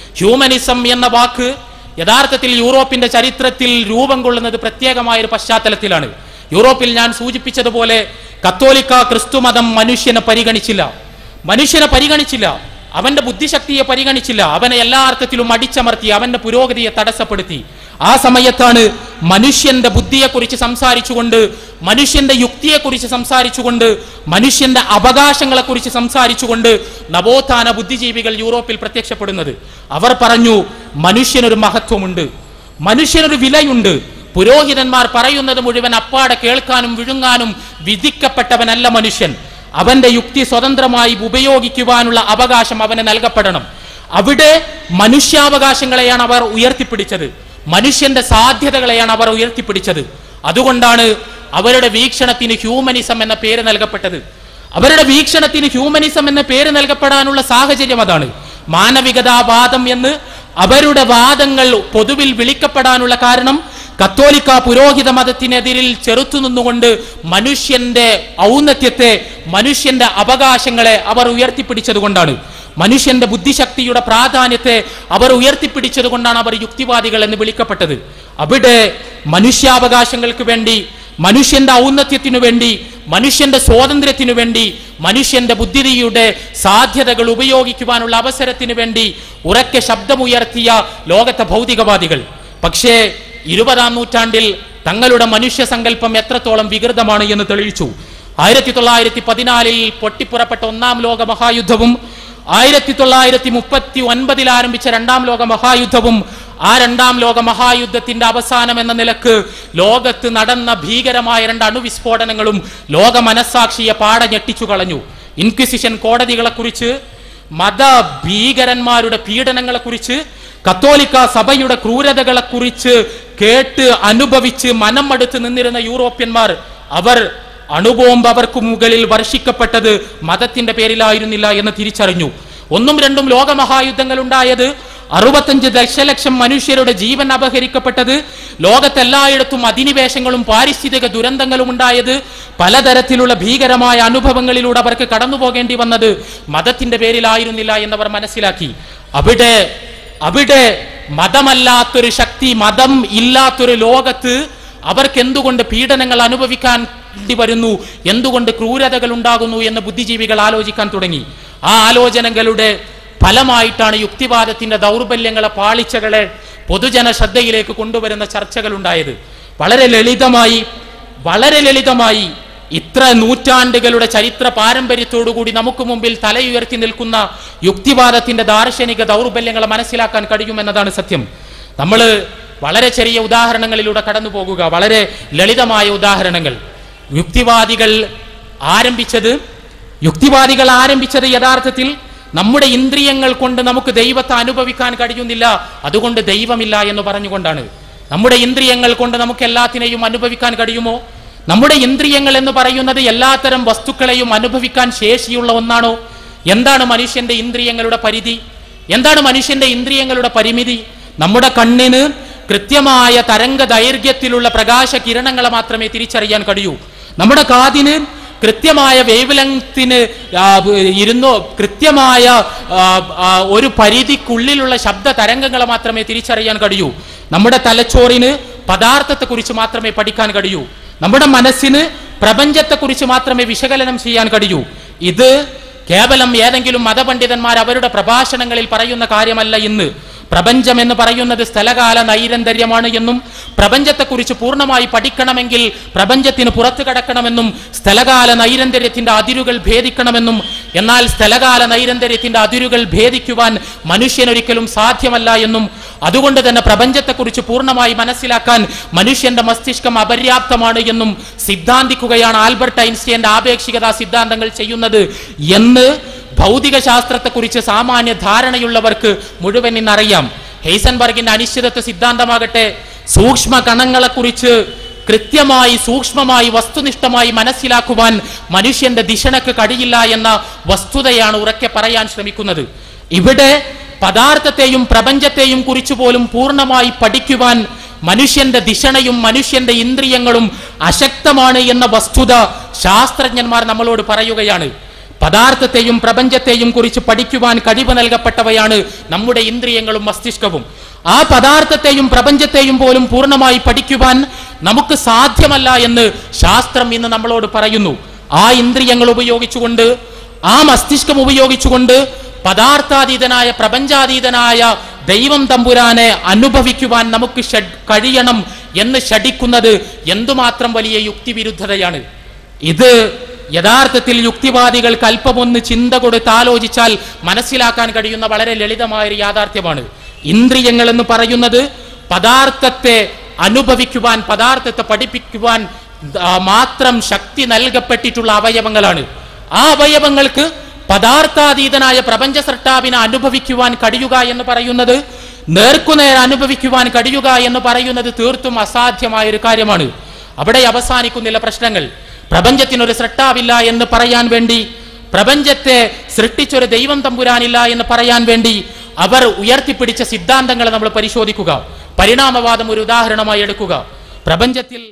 [SPEAKER 2] ഹ്യൂമനിസം എന്ന വാക്ക് യഥാർത്ഥത്തിൽ യൂറോപ്പിന്റെ ചരിത്രത്തിൽ രൂപം കൊള്ളുന്നത് പ്രത്യേകമായ ഒരു പശ്ചാത്തലത്തിലാണ് യൂറോപ്പിൽ ഞാൻ സൂചിപ്പിച്ചതുപോലെ കത്തോലിക്ക ക്രിസ്തുമതം മനുഷ്യനെ പരിഗണിച്ചില്ല മനുഷ്യനെ പരിഗണിച്ചില്ല അവന്റെ ബുദ്ധിശക്തിയെ പരിഗണിച്ചില്ല അവനെ എല്ലാ അർത്ഥത്തിലും അടിച്ചമർത്തി അവന്റെ പുരോഗതിയെ തടസ്സപ്പെടുത്തി ആ സമയത്താണ് മനുഷ്യന്റെ ബുദ്ധിയെക്കുറിച്ച് സംസാരിച്ചുകൊണ്ട് മനുഷ്യന്റെ യുക്തിയെക്കുറിച്ച് സംസാരിച്ചുകൊണ്ട് മനുഷ്യന്റെ അവകാശങ്ങളെക്കുറിച്ച് സംസാരിച്ചുകൊണ്ട് നവോത്ഥാന ബുദ്ധിജീവികൾ യൂറോപ്പിൽ പ്രത്യക്ഷപ്പെടുന്നത് അവർ പറഞ്ഞു മനുഷ്യനൊരു മഹത്വമുണ്ട് മനുഷ്യനൊരു വിലയുണ്ട് പുരോഹിതന്മാർ പറയുന്നത് മുഴുവൻ അപ്പാടെ കേൾക്കാനും വിഴുങ്ങാനും വിധിക്കപ്പെട്ടവനല്ല മനുഷ്യൻ അവന്റെ യുക്തി സ്വതന്ത്രമായി ഉപയോഗിക്കുവാനുള്ള അവകാശം അവന് നൽകപ്പെടണം അവിടെ മനുഷ്യാവകാശങ്ങളെയാണ് അവർ ഉയർത്തിപ്പിടിച്ചത് മനുഷ്യന്റെ സാധ്യതകളെയാണ് അവർ ഉയർത്തിപ്പിടിച്ചത് അതുകൊണ്ടാണ് അവരുടെ വീക്ഷണത്തിന് ഹ്യൂമനിസം എന്ന പേര് നൽകപ്പെട്ടത് അവരുടെ വീക്ഷണത്തിന് ഹ്യൂമനിസം എന്ന പേര് നൽകപ്പെടാനുള്ള സാഹചര്യം അതാണ് മാനവികതാവാദം എന്ന് അവരുടെ വാദങ്ങൾ പൊതുവിൽ വിളിക്കപ്പെടാനുള്ള കാരണം കത്തോലിക്ക പുരോഹിത മതത്തിനെതിരിൽ ചെറുത്തു നിന്നുകൊണ്ട് മനുഷ്യന്റെ ഔന്നത്യത്തെ മനുഷ്യന്റെ അവകാശങ്ങളെ അവർ ഉയർത്തിപ്പിടിച്ചത് കൊണ്ടാണ് മനുഷ്യന്റെ ബുദ്ധിശക്തിയുടെ പ്രാധാന്യത്തെ അവർ ഉയർത്തിപ്പിടിച്ചത് കൊണ്ടാണ് അവർ യുക്തിവാദികൾ എന്ന് വിളിക്കപ്പെട്ടത് അവിടെ മനുഷ്യാവകാശങ്ങൾക്ക് വേണ്ടി മനുഷ്യന്റെ ഔന്നത്യത്തിനു വേണ്ടി മനുഷ്യന്റെ സ്വാതന്ത്ര്യത്തിനു വേണ്ടി മനുഷ്യന്റെ ബുദ്ധിയുടെ സാധ്യതകൾ ഉപയോഗിക്കുവാനുള്ള അവസരത്തിനു വേണ്ടി ഉറക്കെ ശബ്ദമുയർത്തിയ ലോകത്തെ ഭൗതികവാദികൾ പക്ഷേ ഇരുപതാം നൂറ്റാണ്ടിൽ തങ്ങളുടെ മനുഷ്യ സങ്കല്പം എത്രത്തോളം വികൃതമാണ് എന്ന് തെളിയിച്ചു ആയിരത്തി തൊള്ളായിരത്തി പതിനാലിൽ പൊട്ടിപ്പുറപ്പെട്ട ഒന്നാം ലോക മഹായുദ്ധവും ആയിരത്തി തൊള്ളായിരത്തി മുപ്പത്തി ഒൻപതിൽ ആരംഭിച്ച രണ്ടാം ലോക മഹായുദ്ധവും ആ രണ്ടാം ലോക മഹായുദ്ധത്തിന്റെ അവസാനം എന്ന നിലക്ക് ലോകത്ത് നടന്ന ഭീകരമായ രണ്ട് അണുവിസ്ഫോടനങ്ങളും ലോക മനസാക്ഷിയെ പാടെ ഞെട്ടിച്ചു കളഞ്ഞു ഇൻക്വിസിഷൻ കോടതികളെ കുറിച്ച് മത ഭീകരന്മാരുടെ പീഡനങ്ങളെ കുറിച്ച് കത്തോലിക്ക സഭയുടെ ക്രൂരതകളെ കുറിച്ച് കേട്ട് അനുഭവിച്ച് മനം മടുത്ത് നിന്നിരുന്ന യൂറോപ്യന്മാർ അവർ അണുബോംബ് അവർക്ക് മുകളിൽ വർഷിക്കപ്പെട്ടത് മതത്തിന്റെ പേരിലായിരുന്നില്ല എന്ന് തിരിച്ചറിഞ്ഞു ഒന്നും രണ്ടും ലോകമഹായുദ്ധങ്ങൾ ഉണ്ടായത് അറുപത്തഞ്ച് ദശലക്ഷം മനുഷ്യരുടെ ജീവൻ അപഹരിക്കപ്പെട്ടത് ലോകത്തെല്ലായിടത്തും അധിനിവേശങ്ങളും പാരിസ്ഥിതിക ദുരന്തങ്ങളും ഉണ്ടായത് പലതരത്തിലുള്ള ഭീകരമായ അനുഭവങ്ങളിലൂടെ അവർക്ക് കടന്നു പോകേണ്ടി വന്നത് മതത്തിന്റെ പേരിലായിരുന്നില്ല എന്നവർ മനസ്സിലാക്കി അവിടെ അവിടെ മതമല്ലാത്തൊരു ശക്തി മതം ഇല്ലാത്തൊരു ലോകത്ത് അവർക്ക് എന്തുകൊണ്ട് പീഡനങ്ങൾ അനുഭവിക്കാൻ വേണ്ടി വരുന്നു എന്തുകൊണ്ട് ക്രൂരതകൾ ഉണ്ടാകുന്നു എന്ന് ബുദ്ധിജീവികൾ ആലോചിക്കാൻ തുടങ്ങി ആ ആലോചനകളുടെ ഫലമായിട്ടാണ് യുക്തിവാദത്തിന്റെ ദൗർബല്യങ്ങളെ പാളിച്ചകളെ പൊതുജന ശ്രദ്ധയിലേക്ക് കൊണ്ടുവരുന്ന ചർച്ചകൾ ഉണ്ടായത് വളരെ ലളിതമായി വളരെ ലളിതമായി ഇത്ര നൂറ്റാണ്ടുകളുടെ ചരിത്ര പാരമ്പര്യത്തോടുകൂടി നമുക്ക് മുമ്പിൽ തലയുയർത്തി നിൽക്കുന്ന യുക്തിവാദത്തിന്റെ ദാർശനിക ദൗർബല്യങ്ങളെ മനസ്സിലാക്കാൻ കഴിയുമെന്നതാണ് സത്യം നമ്മൾ വളരെ ചെറിയ ഉദാഹരണങ്ങളിലൂടെ കടന്നു പോകുക വളരെ ലളിതമായ ഉദാഹരണങ്ങൾ യുക്തിവാദികൾ ആരംഭിച്ചത് യുക്തിവാദികൾ ആരംഭിച്ചത് യഥാർത്ഥത്തിൽ നമ്മുടെ ഇന്ദ്രിയങ്ങൾ കൊണ്ട് നമുക്ക് ദൈവത്തെ അനുഭവിക്കാൻ കഴിയുന്നില്ല അതുകൊണ്ട് ദൈവമില്ല എന്ന് പറഞ്ഞുകൊണ്ടാണ് നമ്മുടെ ഇന്ദ്രിയങ്ങൾ കൊണ്ട് നമുക്ക് എല്ലാത്തിനെയും അനുഭവിക്കാൻ കഴിയുമോ നമ്മുടെ ഇന്ദ്രിയങ്ങൾ എന്ന് പറയുന്നത് എല്ലാത്തരം വസ്തുക്കളെയും അനുഭവിക്കാൻ ശേഷിയുള്ള ഒന്നാണോ എന്താണ് മനുഷ്യന്റെ ഇന്ദ്രിയങ്ങളുടെ പരിധി എന്താണ് മനുഷ്യന്റെ ഇന്ദ്രിയങ്ങളുടെ പരിമിതി നമ്മുടെ കണ്ണിന് കൃത്യമായ തരംഗ ദൈർഘ്യത്തിലുള്ള പ്രകാശ കിരണങ്ങളെ മാത്രമേ തിരിച്ചറിയാൻ കഴിയൂ നമ്മുടെ കാതിന് കൃത്യമായ വേവ് ലെങ്ത്തിന് ഇരുന്നോ കൃത്യമായ ആ, ആ, ഒരു പരിധിക്കുള്ളിലുള്ള ശബ്ദ തരംഗങ്ങളെ മാത്രമേ തിരിച്ചറിയാൻ കഴിയൂ നമ്മുടെ തലച്ചോറിന് പദാർത്ഥത്തെക്കുറിച്ച് മാത്രമേ പഠിക്കാൻ കഴിയൂ നമ്മുടെ മനസ്സിന് പ്രപഞ്ചത്തെക്കുറിച്ച് മാത്രമേ വിശകലനം ചെയ്യാൻ കഴിയൂ ഇത് കേവലം ഏതെങ്കിലും മതപണ്ഡിതന്മാർ അവരുടെ പ്രഭാഷണങ്ങളിൽ പറയുന്ന കാര്യമല്ല ഇന്ന് പ്രപഞ്ചം എന്ന് പറയുന്നത് സ്ഥലകാല നൈരന്തര്യമാണ് എന്നും പ്രപഞ്ചത്തെക്കുറിച്ച് പൂർണ്ണമായി പഠിക്കണമെങ്കിൽ പ്രപഞ്ചത്തിന് പുറത്തു കടക്കണമെന്നും സ്ഥലകാല നൈരന്തര്യത്തിന്റെ അതിരുകൾ ഭേദിക്കണമെന്നും എന്നാൽ സ്ഥലകാല നൈരന്തര്യത്തിന്റെ അതിരുകൾ ഭേദിക്കുവാൻ മനുഷ്യനൊരിക്കലും സാധ്യമല്ല എന്നും അതുകൊണ്ട് തന്നെ പ്രപഞ്ചത്തെക്കുറിച്ച് പൂർണ്ണമായി മനസ്സിലാക്കാൻ മനുഷ്യന്റെ മസ്തിഷ്കം അപര്യാപ്തമാണ് എന്നും സിദ്ധാന്തിക്കുകയാണ് ആൽബർട്ട് ഐൻസ്റ്റീന്റെ ആപേക്ഷികതാ സിദ്ധാന്തങ്ങൾ ചെയ്യുന്നത് എന്ന് ഭൗതിക ശാസ്ത്രത്തെക്കുറിച്ച് സാമാന്യ ധാരണയുള്ളവർക്ക് മുഴുവൻ ഇന്നറിയാം ഹെയ്സൻബർഗിന്റെ അനിശ്ചിതത്വ സിദ്ധാന്തമാകട്ടെ സൂക്ഷ്മ കണങ്ങളെക്കുറിച്ച് കൃത്യമായി സൂക്ഷ്മമായി വസ്തുനിഷ്ഠമായി മനസ്സിലാക്കുവാൻ മനുഷ്യന്റെ ദിശണക്ക് കഴിയില്ല എന്ന വസ്തുതയാണ് ഉറക്കെ പറയാൻ ശ്രമിക്കുന്നത് ഇവിടെ പദാർത്ഥത്തെയും പ്രപഞ്ചത്തെയും കുറിച്ച് പോലും പൂർണ്ണമായി പഠിക്കുവാൻ മനുഷ്യന്റെ ദിശണയും മനുഷ്യന്റെ ഇന്ദ്രിയങ്ങളും അശക്തമാണ് എന്ന വസ്തുത ശാസ്ത്രജ്ഞന്മാർ നമ്മളോട് പറയുകയാണ് പദാർത്ഥത്തെയും പ്രപഞ്ചത്തെയും കുറിച്ച് പഠിക്കുവാൻ കഴിവ് നൽകപ്പെട്ടവയാണ് നമ്മുടെ ഇന്ദ്രിയങ്ങളും മസ്തിഷ്കവും ആ പദാർത്ഥത്തെയും പ്രപഞ്ചത്തെയും പോലും പൂർണ്ണമായി പഠിക്കുവാൻ നമുക്ക് സാധ്യമല്ല എന്ന് ശാസ്ത്രം ഇന്ന് നമ്മളോട് പറയുന്നു ആ ഇന്ദ്രിയങ്ങൾ ഉപയോഗിച്ചുകൊണ്ട് ആ മസ്തിഷ്കം ഉപയോഗിച്ചുകൊണ്ട് പദാർത്ഥാതീതനായ പ്രപഞ്ചാതീതനായ ദൈവം തമ്പുരാനെ അനുഭവിക്കുവാൻ നമുക്ക് ഷഡ് കഴിയണം എന്ന് ഷടിക്കുന്നത് എന്തുമാത്രം വലിയ യുക്തിവിരുദ്ധതയാണ് ഇത് യഥാർത്ഥത്തിൽ യുക്തിവാദികൾക്ക് അല്പമൊന്ന് ചിന്ത കൊടുത്ത് ആലോചിച്ചാൽ മനസ്സിലാക്കാൻ കഴിയുന്ന വളരെ ലളിതമായ ഒരു യാഥാർത്ഥ്യമാണ് ഇന്ദ്രിയങ്ങൾ എന്ന് പറയുന്നത് പദാർത്ഥത്തെ അനുഭവിക്കുവാൻ പദാർത്ഥത്തെ പഠിപ്പിക്കുവാൻ ആ, മാത്രം ശക്തി നൽകപ്പെട്ടിട്ടുള്ള അവയവങ്ങളാണ് ആ അവയവങ്ങൾക്ക് പദാർത്ഥാതീതനായ പ്രപഞ്ച സൃഷ്ടാവിനെ അനുഭവിക്കുവാൻ കഴിയുക എന്ന് പറയുന്നത് നേർക്കുനേർ അനുഭവിക്കുവാൻ കഴിയുക എന്ന് പറയുന്നത് തീർത്തും അസാധ്യമായ ഒരു കാര്യമാണ് അവിടെ അവസാനിക്കുന്നില്ല പ്രശ്നങ്ങൾ പ്രപഞ്ചത്തിനൊരു സൃഷ്ടാവില്ല എന്ന് പറയാൻ വേണ്ടി പ്രപഞ്ചത്തെ സൃഷ്ടിച്ചൊരു ദൈവം തമ്പുരാനില്ല എന്ന് പറയാൻ വേണ്ടി അവർ ഉയർത്തിപ്പിടിച്ച സിദ്ധാന്തങ്ങളെ നമ്മൾ പരിശോധിക്കുക പരിണാമവാദം ഒരു ഉദാഹരണമായി എടുക്കുക പ്രപഞ്ചത്തിൽ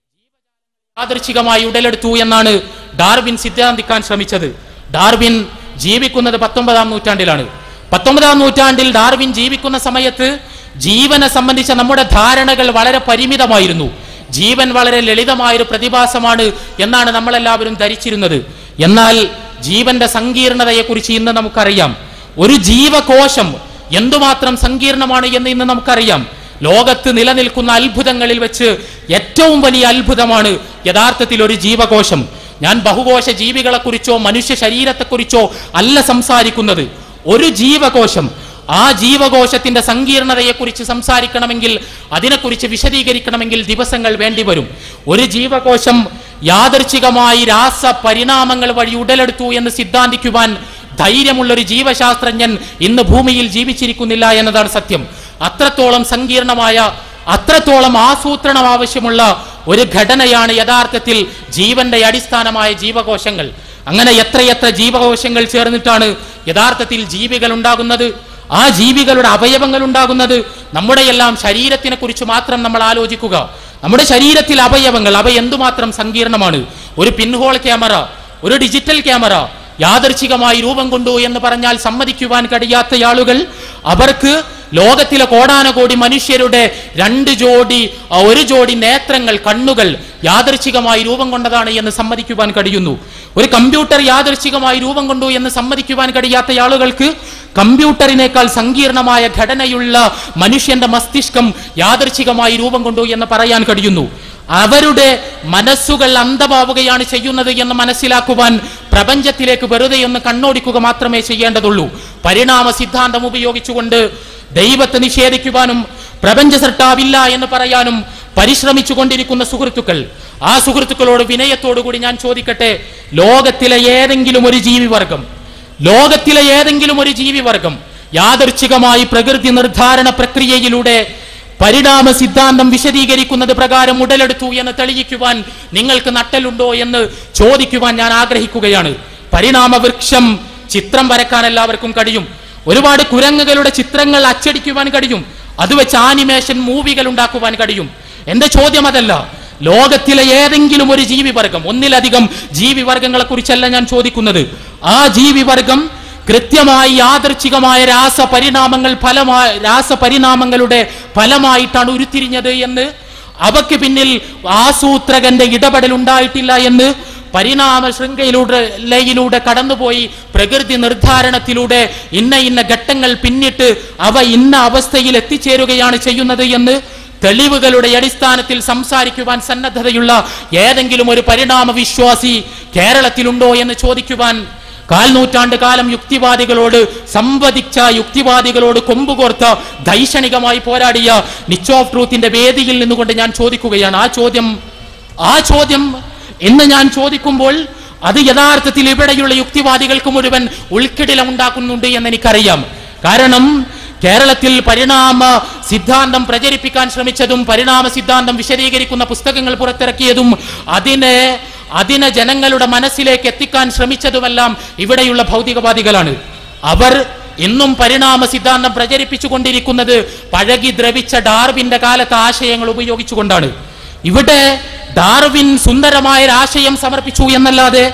[SPEAKER 2] യാദൃച്ഛികമായി ഉടലെടുത്തു എന്നാണ് ഡാർവിൻ സിദ്ധാന്തിക്കാൻ ശ്രമിച്ചത് ഡാർവിൻ ജീവിക്കുന്നത് പത്തൊമ്പതാം നൂറ്റാണ്ടിലാണ് പത്തൊമ്പതാം നൂറ്റാണ്ടിൽ ഡാർവിൻ ജീവിക്കുന്ന സമയത്ത് ജീവനെ സംബന്ധിച്ച നമ്മുടെ ധാരണകൾ വളരെ പരിമിതമായിരുന്നു ജീവൻ വളരെ ലളിതമായൊരു പ്രതിഭാസമാണ് എന്നാണ് നമ്മളെല്ലാവരും ധരിച്ചിരുന്നത് എന്നാൽ ജീവന്റെ സങ്കീർണതയെക്കുറിച്ച് ഇന്ന് നമുക്കറിയാം ഒരു ജീവകോശം എന്തുമാത്രം സങ്കീർണമാണ് എന്ന് ഇന്ന് നമുക്കറിയാം ലോകത്ത് നിലനിൽക്കുന്ന അത്ഭുതങ്ങളിൽ വെച്ച് ഏറ്റവും വലിയ അത്ഭുതമാണ് യഥാർത്ഥത്തിൽ ഒരു ജീവകോശം ഞാൻ ബഹുകോശ ജീവികളെക്കുറിച്ചോ മനുഷ്യ ശരീരത്തെക്കുറിച്ചോ അല്ല സംസാരിക്കുന്നത് ഒരു ജീവകോശം ആ ജീവകോശത്തിന്റെ സങ്കീർണതയെക്കുറിച്ച് സംസാരിക്കണമെങ്കിൽ അതിനെക്കുറിച്ച് വിശദീകരിക്കണമെങ്കിൽ ദിവസങ്ങൾ വേണ്ടിവരും ഒരു ജീവകോശം യാദർച്ഛികമായി രാസ പരിണാമങ്ങൾ വഴി ഉടലെടുത്തു എന്ന് സിദ്ധാന്തിക്കുവാൻ ധൈര്യമുള്ളൊരു ജീവശാസ്ത്രജ്ഞൻ ഇന്ന് ഭൂമിയിൽ ജീവിച്ചിരിക്കുന്നില്ല എന്നതാണ് സത്യം അത്രത്തോളം സങ്കീർണമായ അത്രത്തോളം ആസൂത്രണം ആവശ്യമുള്ള ഒരു ഘടനയാണ് യഥാർത്ഥത്തിൽ ജീവന്റെ അടിസ്ഥാനമായ ജീവകോശങ്ങൾ അങ്ങനെ എത്രയെത്ര ജീവകോശങ്ങൾ ചേർന്നിട്ടാണ് യഥാർത്ഥത്തിൽ ജീവികൾ ഉണ്ടാകുന്നത് ആ ജീവികളുടെ അവയവങ്ങൾ ഉണ്ടാകുന്നത് നമ്മുടെ എല്ലാം ശരീരത്തിനെ കുറിച്ച് മാത്രം നമ്മൾ ആലോചിക്കുക നമ്മുടെ ശരീരത്തിൽ അവയവങ്ങൾ അവ എന്തുമാത്രം സങ്കീർണമാണ് ഒരു പിൻഹോൾ ക്യാമറ ഒരു ഡിജിറ്റൽ ക്യാമറ യാദർച്ഛികമായി രൂപം കൊണ്ടു എന്ന് പറഞ്ഞാൽ സമ്മതിക്കുവാൻ കഴിയാത്ത ആളുകൾ അവർക്ക് ലോകത്തിലെ കോടാനകോടി മനുഷ്യരുടെ രണ്ട് ജോഡി ആ, ഒരു ജോഡി നേത്രങ്ങൾ കണ്ണുകൾ യാദർച്ഛികമായി രൂപം കൊണ്ടതാണ് എന്ന് സമ്മതിക്കുവാൻ കഴിയുന്നു ഒരു കമ്പ്യൂട്ടർ യാദർച്ഛികമായി രൂപം കൊണ്ടു എന്ന് സമ്മതിക്കുവാൻ കഴിയാത്ത ആളുകൾക്ക് കമ്പ്യൂട്ടറിനേക്കാൾ സങ്കീർണമായ ഘടനയുള്ള മനുഷ്യന്റെ മസ്തിഷ്കം യാദർച്ഛികമായി രൂപം കൊണ്ടു എന്ന് പറയാൻ കഴിയുന്നു അവരുടെ മനസ്സുകൾ അന്ധമാവുകയാണ് ചെയ്യുന്നത് എന്ന് മനസ്സിലാക്കുവാൻ പ്രപഞ്ചത്തിലേക്ക് വെറുതെ ഒന്ന് കണ്ണോടിക്കുക മാത്രമേ ചെയ്യേണ്ടതുള്ളൂ പരിണാമ സിദ്ധാന്തം ഉപയോഗിച്ചുകൊണ്ട് ദൈവത്തെ നിഷേധിക്കുവാനും പ്രപഞ്ച സൃഷ്ടാവില്ല എന്ന് പറയാനും പരിശ്രമിച്ചു കൊണ്ടിരിക്കുന്ന സുഹൃത്തുക്കൾ ആ സുഹൃത്തുക്കളോട് വിനയത്തോടു കൂടി ഞാൻ ചോദിക്കട്ടെ ലോകത്തിലെ ഏതെങ്കിലും ഒരു ജീവിവർഗം ലോകത്തിലെ ഏതെങ്കിലും ഒരു ജീവിവർഗം യാദർച്ഛികമായി പ്രകൃതി നിർദ്ധാരണ പ്രക്രിയയിലൂടെ പരിണാമ സിദ്ധാന്തം വിശദീകരിക്കുന്നത് പ്രകാരം ഉടലെടുത്തു എന്ന് തെളിയിക്കുവാൻ നിങ്ങൾക്ക് നട്ടലുണ്ടോ എന്ന് ചോദിക്കുവാൻ ഞാൻ ആഗ്രഹിക്കുകയാണ് പരിണാമ വൃക്ഷം ചിത്രം വരക്കാൻ എല്ലാവർക്കും കഴിയും ഒരുപാട് കുരങ്ങുകളുടെ ചിത്രങ്ങൾ അച്ചടിക്കുവാൻ കഴിയും അത് വെച്ച് ആനിമേഷൻ മൂവികൾ ഉണ്ടാക്കുവാൻ കഴിയും എന്റെ ചോദ്യം അതല്ല ലോകത്തിലെ ഏതെങ്കിലും ഒരു ജീവിവർഗം ഒന്നിലധികം ജീവിവർഗങ്ങളെ കുറിച്ചല്ല ഞാൻ ചോദിക്കുന്നത് ആ ജീവിവർഗം കൃത്യമായി യാദർച്ഛികമായ രാസപരിണാമങ്ങൾ ഫലമായി രാസപരിണാമങ്ങളുടെ ഫലമായിട്ടാണ് ഉരുത്തിരിഞ്ഞത് എന്ന് അവയ്ക്ക് പിന്നിൽ ആസൂത്രകന്റെ ഇടപെടൽ ഉണ്ടായിട്ടില്ല എന്ന് പരിണാമ ശൃംഖലയിലൂടെ ലയിലൂടെ കടന്നുപോയി പ്രകൃതി നിർദ്ധാരണത്തിലൂടെ ഇന്ന ഇന്ന ഘട്ടങ്ങൾ പിന്നിട്ട് അവ ഇന്ന അവസ്ഥയിൽ എത്തിച്ചേരുകയാണ് ചെയ്യുന്നത് എന്ന് തെളിവുകളുടെ അടിസ്ഥാനത്തിൽ സംസാരിക്കുവാൻ സന്നദ്ധതയുള്ള ഏതെങ്കിലും ഒരു പരിണാമ വിശ്വാസി കേരളത്തിലുണ്ടോ എന്ന് ചോദിക്കുവാൻ കാൽനൂറ്റാണ്ട് കാലം യുക്തിവാദികളോട് സംവദിച്ച യുക്തിവാദികളോട് കൊമ്പുകോർത്ത ദൈക്ഷണികമായി പോരാടിയ നിച്ച് ഓഫ് ട്രൂത്തിന്റെ വേദിയിൽ നിന്നുകൊണ്ട് ഞാൻ ചോദിക്കുകയാണ് ആ ചോദ്യം ആ ചോദ്യം എന്ന് ഞാൻ ചോദിക്കുമ്പോൾ അത് യഥാർത്ഥത്തിൽ ഇവിടെയുള്ള യുക്തിവാദികൾക്ക് മുഴുവൻ ഉൾക്കിടിലം ഉണ്ടാക്കുന്നുണ്ട് എന്ന് എനിക്കറിയാം കാരണം കേരളത്തിൽ പരിണാമ സിദ്ധാന്തം പ്രചരിപ്പിക്കാൻ ശ്രമിച്ചതും പരിണാമ സിദ്ധാന്തം വിശദീകരിക്കുന്ന പുസ്തകങ്ങൾ പുറത്തിറക്കിയതും അതിനെ അതിനെ ജനങ്ങളുടെ മനസ്സിലേക്ക് എത്തിക്കാൻ ശ്രമിച്ചതുമെല്ലാം ഇവിടെയുള്ള ഭൗതികവാദികളാണ് അവർ ഇന്നും പരിണാമ സിദ്ധാന്തം പ്രചരിപ്പിച്ചു കൊണ്ടിരിക്കുന്നത് പഴകി ദ്രവിച്ച ഡാർവിന്റെ കാലത്തെ ആശയങ്ങൾ ഉപയോഗിച്ചുകൊണ്ടാണ് ഇവിടെ ഡാർവിൻ സുന്ദരമായ ഒരു ആശയം സമർപ്പിച്ചു എന്നല്ലാതെ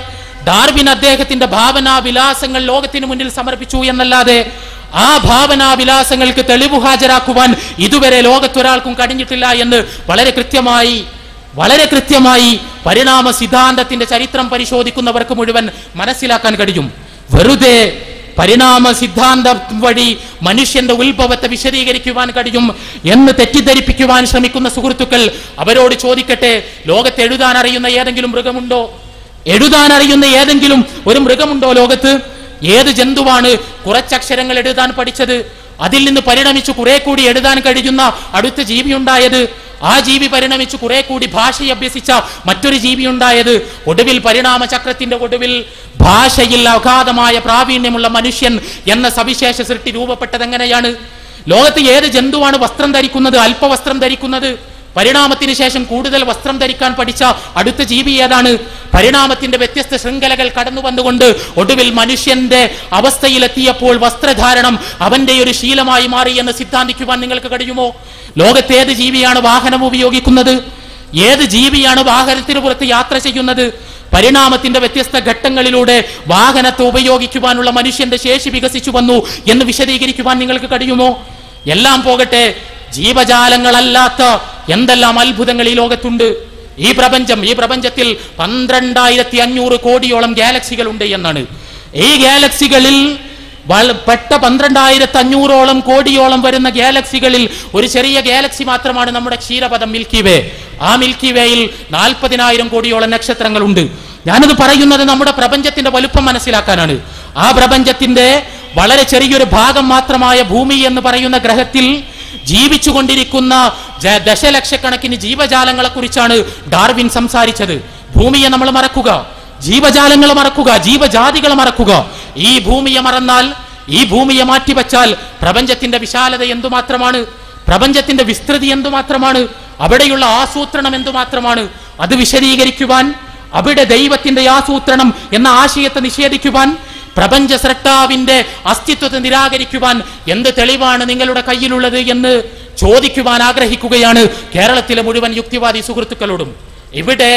[SPEAKER 2] ഡാർവിൻ അദ്ദേഹത്തിന്റെ ഭാവനാവിലാസങ്ങൾ ലോകത്തിന് മുന്നിൽ സമർപ്പിച്ചു എന്നല്ലാതെ ആ ഭാവനാവിലാസങ്ങൾക്ക് തെളിവ് ഹാജരാക്കുവാൻ ഇതുവരെ ലോകത്തൊരാൾക്കും കഴിഞ്ഞിട്ടില്ല എന്ന് വളരെ കൃത്യമായി വളരെ കൃത്യമായി പരിണാമ സിദ്ധാന്തത്തിന്റെ ചരിത്രം പരിശോധിക്കുന്നവർക്ക് മുഴുവൻ മനസ്സിലാക്കാൻ കഴിയും വെറുതെ പരിണാമ സിദ്ധാന്തം വഴി മനുഷ്യന്റെ ഉത്ഭവത്തെ വിശദീകരിക്കുവാൻ കഴിയും എന്ന് തെറ്റിദ്ധരിപ്പിക്കുവാൻ ശ്രമിക്കുന്ന സുഹൃത്തുക്കൾ അവരോട് ചോദിക്കട്ടെ ലോകത്ത് എഴുതാൻ അറിയുന്ന ഏതെങ്കിലും മൃഗമുണ്ടോ എഴുതാൻ അറിയുന്ന ഏതെങ്കിലും ഒരു മൃഗമുണ്ടോ ലോകത്ത് ഏത് ജന്തുവാണ് കുറച്ചക്ഷരങ്ങൾ എഴുതാൻ പഠിച്ചത് അതിൽ നിന്ന് പരിണമിച്ച് കുറെ കൂടി എഴുതാൻ കഴിയുന്ന അടുത്ത ജീവി ഉണ്ടായത് ആ ജീവി പരിണമിച്ച് കുറെ കൂടി ഭാഷയെ അഭ്യസിച്ച മറ്റൊരു ജീവി ഉണ്ടായത് ഒടുവിൽ പരിണാമ ചക്രത്തിന്റെ ഒടുവിൽ ഭാഷയിൽ അഗാധമായ പ്രാവീണ്യമുള്ള മനുഷ്യൻ എന്ന സവിശേഷ സൃഷ്ടി രൂപപ്പെട്ടത് എങ്ങനെയാണ് ലോകത്ത് ഏത് ജന്തുവാണ് വസ്ത്രം ധരിക്കുന്നത് അല്പവസ്ത്രം ധരിക്കുന്നത് പരിണാമത്തിന് ശേഷം കൂടുതൽ വസ്ത്രം ധരിക്കാൻ പഠിച്ച അടുത്ത ജീവി ഏതാണ് പരിണാമത്തിന്റെ വ്യത്യസ്ത ശൃംഖലകൾ കടന്നു വന്നുകൊണ്ട് ഒടുവിൽ മനുഷ്യന്റെ അവസ്ഥയിലെത്തിയപ്പോൾ വസ്ത്രധാരണം അവന്റെ ഒരു ശീലമായി മാറി എന്ന് സിദ്ധാന്തിക്കുവാൻ നിങ്ങൾക്ക് കഴിയുമോ ലോകത്ത് ഏത് ജീവിയാണ് വാഹനം ഉപയോഗിക്കുന്നത് ഏത് ജീവിയാണ് വാഹനത്തിന് പുറത്ത് യാത്ര ചെയ്യുന്നത് പരിണാമത്തിന്റെ വ്യത്യസ്ത ഘട്ടങ്ങളിലൂടെ വാഹനത്തെ ഉപയോഗിക്കുവാനുള്ള മനുഷ്യന്റെ ശേഷി വികസിച്ചു വന്നു എന്ന് വിശദീകരിക്കുവാൻ നിങ്ങൾക്ക് കഴിയുമോ എല്ലാം പോകട്ടെ ജീവജാലങ്ങളല്ലാത്ത എന്തെല്ലാം അത്ഭുതങ്ങൾ ഈ ലോകത്തുണ്ട് ഈ പ്രപഞ്ചം ഈ പ്രപഞ്ചത്തിൽ പന്ത്രണ്ടായിരത്തി അഞ്ഞൂറ് കോടിയോളം ഗാലക്സികൾ ഉണ്ട് എന്നാണ് ഈ ഗാലക്സികളിൽ വള- പെട്ട പന്ത്രണ്ടായിരത്തി അഞ്ഞൂറോളം കോടിയോളം വരുന്ന ഗാലക്സികളിൽ ഒരു ചെറിയ ഗാലക്സി മാത്രമാണ് നമ്മുടെ ക്ഷീരപഥം മിൽക്കി വേ ആ മിൽക്കി വേയിൽ നാൽപ്പതിനായിരം കോടിയോളം നക്ഷത്രങ്ങളുണ്ട് ഞാനത് പറയുന്നത് നമ്മുടെ പ്രപഞ്ചത്തിന്റെ വലുപ്പം മനസ്സിലാക്കാനാണ് ആ പ്രപഞ്ചത്തിന്റെ വളരെ ചെറിയൊരു ഭാഗം മാത്രമായ ഭൂമി എന്ന് പറയുന്ന ഗ്രഹത്തിൽ ജീവിച്ചുകൊണ്ടിരിക്കുന്ന ജ- ദശലക്ഷക്കണക്കിന് ജീവജാലങ്ങളെ കുറിച്ചാണ് ഡാർവിൻ സംസാരിച്ചത് ഭൂമിയെ നമ്മൾ മറക്കുക ജീവജാലങ്ങളെ മറക്കുക ജീവജാതികളെ മറക്കുക ഈ ഭൂമിയെ മറന്നാൽ ഈ ഭൂമിയെ മാറ്റിവെച്ചാൽ പ്രപഞ്ചത്തിന്റെ വിശാലത എന്തുമാത്രമാണ് പ്രപഞ്ചത്തിന്റെ വിസ്തൃതി എന്തുമാത്രമാണ് അവിടെയുള്ള ആസൂത്രണം എന്തുമാത്രമാണ് അത് വിശദീകരിക്കുവാൻ അവിടെ ദൈവത്തിന്റെ ആസൂത്രണം എന്ന ആശയത്തെ നിഷേധിക്കുവാൻ പ്രപഞ്ച സൃഷ്ടാവിന്റെ അസ്തിത്വത്തെ നിരാകരിക്കുവാൻ എന്ത് തെളിവാണ് നിങ്ങളുടെ കയ്യിലുള്ളത് എന്ന് ചോദിക്കുവാൻ ആഗ്രഹിക്കുകയാണ് കേരളത്തിലെ മുഴുവൻ യുക്തിവാദി സുഹൃത്തുക്കളോടും ഇവിടെ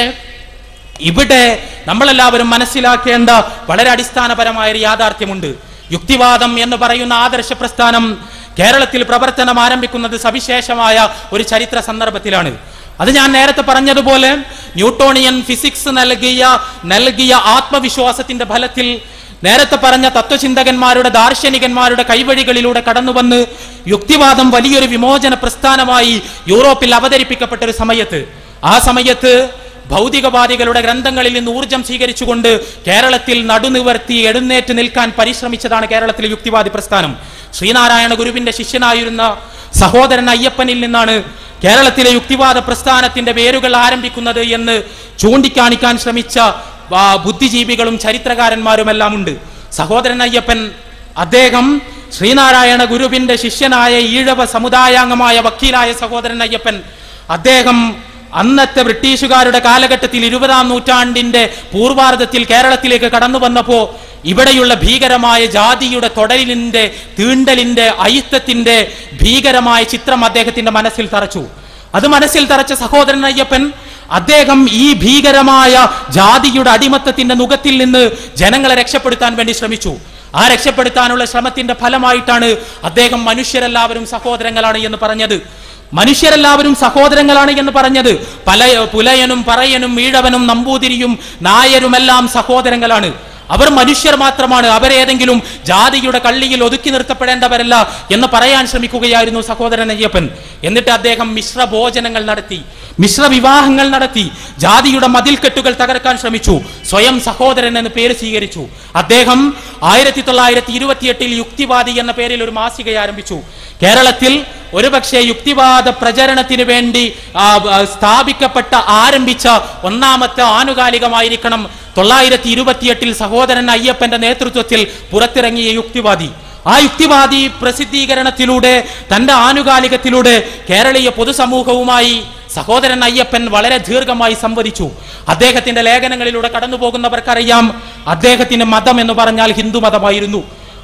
[SPEAKER 2] ഇവിടെ നമ്മളെല്ലാവരും മനസ്സിലാക്കേണ്ട വളരെ അടിസ്ഥാനപരമായ ഒരു യാഥാർത്ഥ്യമുണ്ട് യുക്തിവാദം എന്ന് പറയുന്ന ആദർശ പ്രസ്ഥാനം കേരളത്തിൽ പ്രവർത്തനം ആരംഭിക്കുന്നത് സവിശേഷമായ ഒരു ചരിത്ര സന്ദർഭത്തിലാണ് അത് ഞാൻ നേരത്തെ പറഞ്ഞതുപോലെ ന്യൂട്ടോണിയൻ ഫിസിക്സ് നൽകിയ നൽകിയ ആത്മവിശ്വാസത്തിന്റെ ഫലത്തിൽ നേരത്തെ പറഞ്ഞ തത്വചിന്തകന്മാരുടെ ദാർശനികന്മാരുടെ കൈവഴികളിലൂടെ കടന്നുവന്ന് യുക്തിവാദം വലിയൊരു വിമോചന പ്രസ്ഥാനമായി യൂറോപ്പിൽ അവതരിപ്പിക്കപ്പെട്ട ഒരു സമയത്ത് ആ സമയത്ത് ഭൗതികവാദികളുടെ ഗ്രന്ഥങ്ങളിൽ നിന്ന് ഊർജം സ്വീകരിച്ചുകൊണ്ട് കേരളത്തിൽ നടുനിവർത്തി എഴുന്നേറ്റ് നിൽക്കാൻ പരിശ്രമിച്ചതാണ് കേരളത്തിലെ യുക്തിവാദി പ്രസ്ഥാനം ശ്രീനാരായണ ഗുരുവിന്റെ ശിഷ്യനായിരുന്ന സഹോദരൻ അയ്യപ്പനിൽ നിന്നാണ് കേരളത്തിലെ യുക്തിവാദ പ്രസ്ഥാനത്തിന്റെ വേരുകൾ ആരംഭിക്കുന്നത് എന്ന് ചൂണ്ടിക്കാണിക്കാൻ ശ്രമിച്ച ആ, ബുദ്ധിജീവികളും ചരിത്രകാരന്മാരുമെല്ലാം ഉണ്ട് സഹോദരൻ അയ്യപ്പൻ അദ്ദേഹം ശ്രീനാരായണ ഗുരുവിന്റെ ശിഷ്യനായ ഈഴവ സമുദായാംഗമായ വക്കീലായ സഹോദരൻ അയ്യപ്പൻ അദ്ദേഹം അന്നത്തെ ബ്രിട്ടീഷുകാരുടെ കാലഘട്ടത്തിൽ ഇരുപതാം നൂറ്റാണ്ടിന്റെ പൂർവാർദ്ധത്തിൽ കേരളത്തിലേക്ക് കടന്നു വന്നപ്പോ ഇവിടെയുള്ള ഭീകരമായ ജാതിയുടെ തൊടലിന്റെ തീണ്ടലിന്റെ അയിത്തത്തിന്റെ ഭീകരമായ ചിത്രം അദ്ദേഹത്തിന്റെ മനസ്സിൽ തറച്ചു അത് മനസ്സിൽ തറച്ച സഹോദരൻ അയ്യപ്പൻ അദ്ദേഹം ഈ ഭീകരമായ ജാതിയുടെ അടിമത്തത്തിന്റെ നുഖത്തിൽ നിന്ന് ജനങ്ങളെ രക്ഷപ്പെടുത്താൻ വേണ്ടി ശ്രമിച്ചു ആ രക്ഷപ്പെടുത്താനുള്ള ശ്രമത്തിന്റെ ഫലമായിട്ടാണ് അദ്ദേഹം മനുഷ്യരെല്ലാവരും സഹോദരങ്ങളാണ് എന്ന് പറഞ്ഞത് മനുഷ്യരെല്ലാവരും സഹോദരങ്ങളാണ് എന്ന് പറഞ്ഞത് പല പുലയനും പറയനും ഈഴവനും നമ്പൂതിരിയും നായരുമെല്ലാം സഹോദരങ്ങളാണ് അവർ മനുഷ്യർ മാത്രമാണ് അവരേതെങ്കിലും ജാതിയുടെ കള്ളിയിൽ ഒതുക്കി നിർത്തപ്പെടേണ്ടവരല്ല എന്ന് പറയാൻ ശ്രമിക്കുകയായിരുന്നു സഹോദരൻ അയ്യപ്പൻ എന്നിട്ട് അദ്ദേഹം മിശ്ര ഭോജനങ്ങൾ നടത്തി മിശ്ര വിവാഹങ്ങൾ നടത്തി ജാതിയുടെ മതിൽക്കെട്ടുകൾ തകർക്കാൻ ശ്രമിച്ചു സ്വയം സഹോദരൻ എന്ന് പേര് സ്വീകരിച്ചു അദ്ദേഹം ആയിരത്തി തൊള്ളായിരത്തി ഇരുപത്തിയെട്ടിൽ യുക്തിവാദി എന്ന പേരിൽ ഒരു മാസിക ആരംഭിച്ചു കേരളത്തിൽ ഒരുപക്ഷെ യുക്തിവാദ പ്രചരണത്തിന് വേണ്ടി ആ, ആ, സ്ഥാപിക്കപ്പെട്ട ആരംഭിച്ച ഒന്നാമത്തെ ആനുകാലികമായിരിക്കണം തൊള്ളായിരത്തി ഇരുപത്തിയെട്ടിൽ സഹോദരൻ അയ്യപ്പന്റെ നേതൃത്വത്തിൽ പുറത്തിറങ്ങിയ യുക്തിവാദി ആ യുക്തിവാദി പ്രസിദ്ധീകരണത്തിലൂടെ തന്റെ ആനുകാലികത്തിലൂടെ കേരളീയ പൊതുസമൂഹവുമായി സഹോദരൻ അയ്യപ്പൻ വളരെ ദീർഘമായി സംവദിച്ചു അദ്ദേഹത്തിന്റെ ലേഖനങ്ങളിലൂടെ കടന്നു പോകുന്നവർക്കറിയാം അദ്ദേഹത്തിന്റെ മതം എന്ന് പറഞ്ഞാൽ ഹിന്ദു മതമായിരുന്നു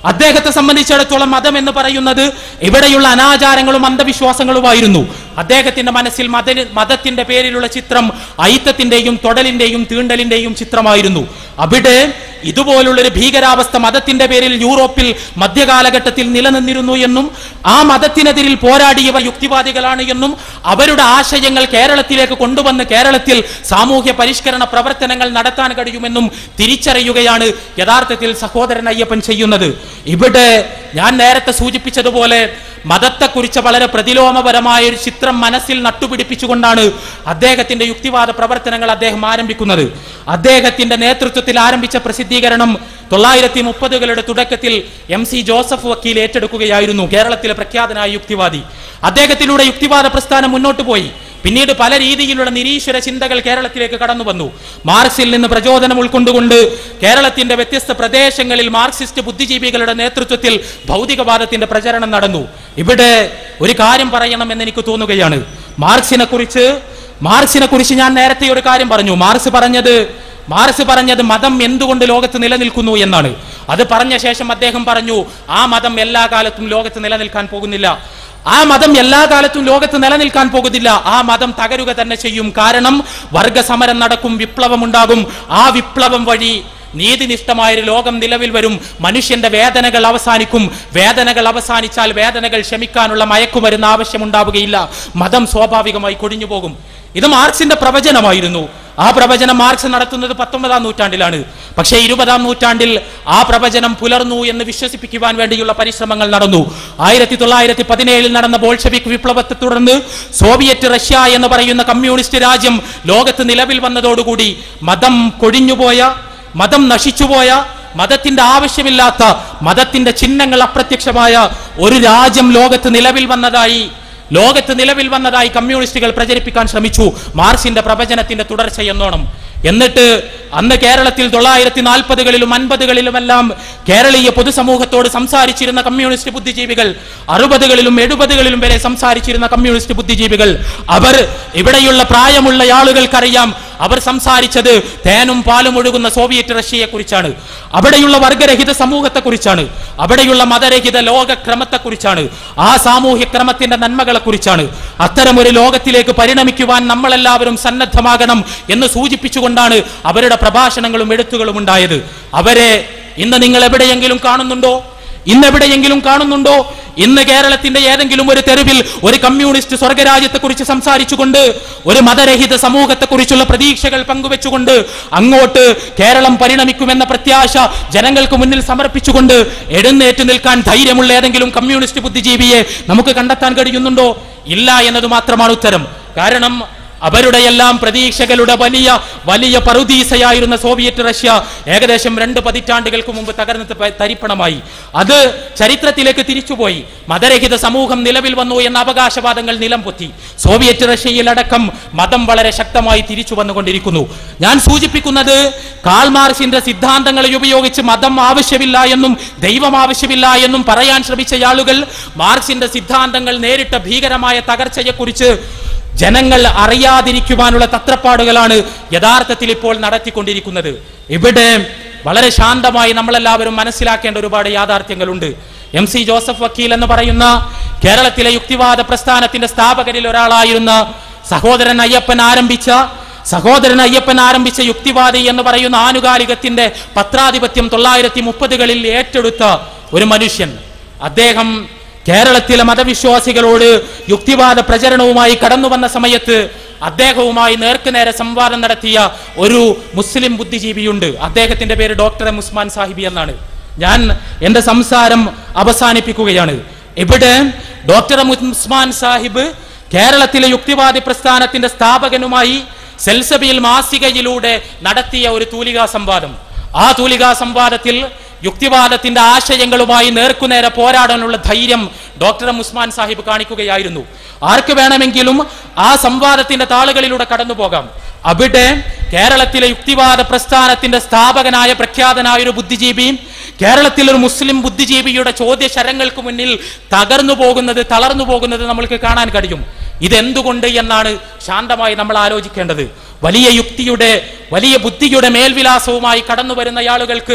[SPEAKER 2] അദ്ദേഹത്തെ സംബന്ധിച്ചിടത്തോളം മതം എന്ന് പറയുന്നത് ഇവിടെയുള്ള അനാചാരങ്ങളും അന്ധവിശ്വാസങ്ങളുമായിരുന്നു അദ്ദേഹത്തിന്റെ മനസ്സിൽ മത മതത്തിന്റെ പേരിലുള്ള ചിത്രം ഐത്തത്തിന്റെയും തൊടലിന്റെയും തീണ്ടലിന്റെയും ചിത്രമായിരുന്നു അവിടെ ഇതുപോലുള്ളൊരു ഭീകരാവസ്ഥ മതത്തിന്റെ പേരിൽ യൂറോപ്പിൽ മധ്യകാലഘട്ടത്തിൽ നിലനിന്നിരുന്നു എന്നും ആ മതത്തിനെതിരിൽ പോരാടിയവർ യുക്തിവാദികളാണ് എന്നും അവരുടെ ആശയങ്ങൾ കേരളത്തിലേക്ക് കൊണ്ടുവന്ന് കേരളത്തിൽ സാമൂഹ്യ പരിഷ്കരണ പ്രവർത്തനങ്ങൾ നടത്താൻ കഴിയുമെന്നും തിരിച്ചറിയുകയാണ് യഥാർത്ഥത്തിൽ സഹോദരൻ അയ്യപ്പൻ ചെയ്യുന്നത് ഇവിടെ ഞാൻ നേരത്തെ സൂചിപ്പിച്ചതുപോലെ മതത്തെക്കുറിച്ച് വളരെ പ്രതിലോമപരമായ ഒരു ചിത്രം മനസ്സിൽ നട്ടുപിടിപ്പിച്ചുകൊണ്ടാണ് അദ്ദേഹത്തിന്റെ യുക്തിവാദ പ്രവർത്തനങ്ങൾ അദ്ദേഹം ആരംഭിക്കുന്നത് അദ്ദേഹത്തിന്റെ നേതൃത്വത്തിൽ ആരംഭിച്ച പ്രസിദ്ധീകരണം തൊള്ളായിരത്തി മുപ്പതുകളുടെ തുടക്കത്തിൽ എം സി ജോസഫ് വക്കീൽ ഏറ്റെടുക്കുകയായിരുന്നു കേരളത്തിലെ പ്രഖ്യാതനായ യുക്തിവാദി അദ്ദേഹത്തിലൂടെ യുക്തിവാദ പ്രസ്ഥാനം മുന്നോട്ട് പോയി പിന്നീട് പല രീതിയിലുള്ള നിരീശ്വര ചിന്തകൾ കേരളത്തിലേക്ക് കടന്നു വന്നു മാർക്സിൽ നിന്ന് പ്രചോദനം ഉൾക്കൊണ്ടുകൊണ്ട് കേരളത്തിന്റെ വ്യത്യസ്ത പ്രദേശങ്ങളിൽ മാർക്സിസ്റ്റ് ബുദ്ധിജീവികളുടെ നേതൃത്വത്തിൽ ഭൗതികവാദത്തിന്റെ പ്രചരണം നടന്നു ഇവിടെ ഒരു കാര്യം പറയണമെന്ന് എനിക്ക് തോന്നുകയാണ് മാർക്സിനെ കുറിച്ച് മാർക്സിനെ കുറിച്ച് ഞാൻ നേരത്തെ ഒരു കാര്യം പറഞ്ഞു മാർക്സ് പറഞ്ഞത് മാർക്സ് പറഞ്ഞത് മതം എന്തുകൊണ്ട് ലോകത്ത് നിലനിൽക്കുന്നു എന്നാണ് അത് പറഞ്ഞ ശേഷം അദ്ദേഹം പറഞ്ഞു ആ മതം എല്ലാ കാലത്തും ലോകത്ത് നിലനിൽക്കാൻ പോകുന്നില്ല ആ മതം എല്ലാ കാലത്തും ലോകത്ത് നിലനിൽക്കാൻ പോകുന്നില്ല ആ മതം തകരുക തന്നെ ചെയ്യും കാരണം വർഗസമരം നടക്കും വിപ്ലവം ഉണ്ടാകും ആ വിപ്ലവം വഴി നീതിനിഷ്ഠമായ ഒരു ലോകം നിലവിൽ വരും മനുഷ്യന്റെ വേദനകൾ അവസാനിക്കും വേദനകൾ അവസാനിച്ചാൽ വേദനകൾ ക്ഷമിക്കാനുള്ള മയക്കുമരുന്ന് ആവശ്യമുണ്ടാവുകയില്ല മതം സ്വാഭാവികമായി കൊടിഞ്ഞു പോകും ഇത് മാർക്സിന്റെ പ്രവചനമായിരുന്നു ആ പ്രവചനം മാർക്സ് നടത്തുന്നത് പത്തൊമ്പതാം നൂറ്റാണ്ടിലാണ് പക്ഷേ ഇരുപതാം നൂറ്റാണ്ടിൽ ആ പ്രവചനം പുലർന്നു എന്ന് വിശ്വസിപ്പിക്കുവാൻ വേണ്ടിയുള്ള പരിശ്രമങ്ങൾ നടന്നു ആയിരത്തി തൊള്ളായിരത്തി പതിനേഴിൽ നടന്ന ബോൾഷെവിക് വിപ്ലവത്തെ തുടർന്ന് സോവിയറ്റ് റഷ്യ എന്ന് പറയുന്ന കമ്മ്യൂണിസ്റ്റ് രാജ്യം ലോകത്ത് നിലവിൽ വന്നതോടുകൂടി മതം കൊഴിഞ്ഞുപോയ മതം നശിച്ചുപോയ മതത്തിന്റെ ആവശ്യമില്ലാത്ത മതത്തിന്റെ ചിഹ്നങ്ങൾ അപ്രത്യക്ഷമായ ഒരു രാജ്യം ലോകത്ത് നിലവിൽ വന്നതായി ലോകത്ത് നിലവിൽ വന്നതായി കമ്മ്യൂണിസ്റ്റുകൾ പ്രചരിപ്പിക്കാൻ ശ്രമിച്ചു മാർക്സിന്റെ പ്രവചനത്തിന്റെ തുടർച്ച എന്നോണം എന്നിട്ട് അന്ന് കേരളത്തിൽ തൊള്ളായിരത്തി നാൽപ്പതുകളിലും അൻപതുകളിലുമെല്ലാം കേരളീയ പൊതുസമൂഹത്തോട് സംസാരിച്ചിരുന്ന കമ്മ്യൂണിസ്റ്റ് ബുദ്ധിജീവികൾ അറുപതുകളിലും എഴുപതുകളിലും വരെ സംസാരിച്ചിരുന്ന കമ്മ്യൂണിസ്റ്റ് ബുദ്ധിജീവികൾ അവർ ഇവിടെയുള്ള പ്രായമുള്ള ആളുകൾക്കറിയാം അവർ സംസാരിച്ചത് തേനും പാലും ഒഴുകുന്ന സോവിയറ്റ് റഷ്യയെ കുറിച്ചാണ് അവിടെയുള്ള വർഗരഹിത സമൂഹത്തെ കുറിച്ചാണ് അവിടെയുള്ള മതരഹിത ലോകക്രമത്തെ കുറിച്ചാണ് ആ സാമൂഹ്യ ക്രമത്തിന്റെ നന്മകളെ കുറിച്ചാണ് അത്തരം ഒരു ലോകത്തിലേക്ക് പരിണമിക്കുവാൻ നമ്മളെല്ലാവരും സന്നദ്ധമാകണം എന്ന് സൂചിപ്പിച്ചുകൊണ്ടാണ് അവരുടെ പ്രഭാഷണങ്ങളും എഴുത്തുകളും ഉണ്ടായത് അവരെ ഇന്ന് നിങ്ങൾ എവിടെയെങ്കിലും കാണുന്നുണ്ടോ ഇന്ന് എവിടെയെങ്കിലും കാണുന്നുണ്ടോ ഇന്ന് കേരളത്തിന്റെ ഏതെങ്കിലും ഒരു തെരുവിൽ ഒരു കമ്മ്യൂണിസ്റ്റ് സ്വർഗരാജ്യത്തെ കുറിച്ച് സംസാരിച്ചുകൊണ്ട് ഒരു മതരഹിത സമൂഹത്തെ കുറിച്ചുള്ള പ്രതീക്ഷകൾ പങ്കുവെച്ചുകൊണ്ട് അങ്ങോട്ട് കേരളം പരിണമിക്കുമെന്ന പ്രത്യാശ ജനങ്ങൾക്ക് മുന്നിൽ സമർപ്പിച്ചുകൊണ്ട് എഴുന്നേറ്റ് നിൽക്കാൻ ധൈര്യമുള്ള ഏതെങ്കിലും കമ്മ്യൂണിസ്റ്റ് ബുദ്ധിജീവിയെ നമുക്ക് കണ്ടെത്താൻ കഴിയുന്നുണ്ടോ ഇല്ല എന്നത് മാത്രമാണ് ഉത്തരം കാരണം അവരുടെ എല്ലാം പ്രതീക്ഷകളുടെ വലിയ വലിയ പറുദീസയായിരുന്ന സോവിയറ്റ് റഷ്യ ഏകദേശം രണ്ട് പതിറ്റാണ്ടുകൾക്ക് മുമ്പ് തകർന്ന് ത- തരിപ്പണമായി അത് ചരിത്രത്തിലേക്ക് തിരിച്ചുപോയി മതരഹിത സമൂഹം നിലവിൽ വന്നു എന്ന അവകാശവാദങ്ങൾ നിലം പൊത്തി സോവിയറ്റ് റഷ്യയിലടക്കം മതം വളരെ ശക്തമായി തിരിച്ചു വന്നുകൊണ്ടിരിക്കുന്നു ഞാൻ സൂചിപ്പിക്കുന്നത് കാൾ മാർക്സിന്റെ സിദ്ധാന്തങ്ങളെ ഉപയോഗിച്ച് മതം ആവശ്യമില്ല എന്നും ദൈവം ആവശ്യമില്ല എന്നും പറയാൻ ശ്രമിച്ച ആളുകൾ മാർക്സിന്റെ സിദ്ധാന്തങ്ങൾ നേരിട്ട ഭീകരമായ തകർച്ചയെക്കുറിച്ച് ജനങ്ങൾ അറിയാതിരിക്കുവാനുള്ള തത്രപ്പാടുകളാണ് യഥാർത്ഥത്തിൽ ഇപ്പോൾ നടത്തിക്കൊണ്ടിരിക്കുന്നത് ഇവിടെ വളരെ ശാന്തമായി നമ്മളെല്ലാവരും മനസ്സിലാക്കേണ്ട ഒരുപാട് യാഥാർത്ഥ്യങ്ങളുണ്ട് എം സി ജോസഫ് വക്കീൽ എന്ന് പറയുന്ന കേരളത്തിലെ യുക്തിവാദ പ്രസ്ഥാനത്തിന്റെ സ്ഥാപകരിൽ ഒരാളായിരുന്ന സഹോദരൻ അയ്യപ്പൻ ആരംഭിച്ച സഹോദരൻ അയ്യപ്പൻ ആരംഭിച്ച യുക്തിവാദി എന്ന് പറയുന്ന ആനുകാലികത്തിന്റെ പത്രാധിപത്യം തൊള്ളായിരത്തി മുപ്പതുകളിൽ ഏറ്റെടുത്ത ഒരു മനുഷ്യൻ അദ്ദേഹം കേരളത്തിലെ മതവിശ്വാസികളോട് യുക്തിവാദ പ്രചരണവുമായി കടന്നു വന്ന സമയത്ത് അദ്ദേഹവുമായി നേർക്കുനേരെ സംവാദം നടത്തിയ ഒരു മുസ്ലിം ബുദ്ധിജീവിയുണ്ട് അദ്ദേഹത്തിന്റെ പേര് ഡോക്ടർ എം ഉസ്മാൻ സാഹിബി എന്നാണ് ഞാൻ എന്റെ സംസാരം അവസാനിപ്പിക്കുകയാണ് ഇവിടെ ഡോക്ടർ എം ഉസ്മാൻ സാഹിബ് കേരളത്തിലെ യുക്തിവാദി പ്രസ്ഥാനത്തിന്റെ സ്ഥാപകനുമായി സെൽസബിയിൽ മാസികയിലൂടെ നടത്തിയ ഒരു തൂലികാ സംവാദം ആ തൂലികാ സംവാദത്തിൽ യുക്തിവാദത്തിന്റെ ആശയങ്ങളുമായി നേർക്കുനേരെ പോരാടാനുള്ള ധൈര്യം ഡോക്ടർ എം ഉസ്മാൻ സാഹിബ് കാണിക്കുകയായിരുന്നു ആർക്ക് വേണമെങ്കിലും ആ സംവാദത്തിന്റെ താളുകളിലൂടെ കടന്നു പോകാം അവിടെ കേരളത്തിലെ യുക്തിവാദ പ്രസ്ഥാനത്തിന്റെ സ്ഥാപകനായ പ്രഖ്യാതനായ ഒരു ബുദ്ധിജീവിയും കേരളത്തിലെ ഒരു മുസ്ലിം ബുദ്ധിജീവിയുടെ ചോദ്യശരങ്ങൾക്ക് മുന്നിൽ തകർന്നു പോകുന്നത് തളർന്നു പോകുന്നത് നമ്മൾക്ക് കാണാൻ കഴിയും ഇതെന്തുകൊണ്ട് എന്നാണ് ശാന്തമായി നമ്മൾ ആലോചിക്കേണ്ടത് വലിയ യുക്തിയുടെ വലിയ ബുദ്ധിയുടെ മേൽവിലാസവുമായി കടന്നു വരുന്ന ആളുകൾക്ക്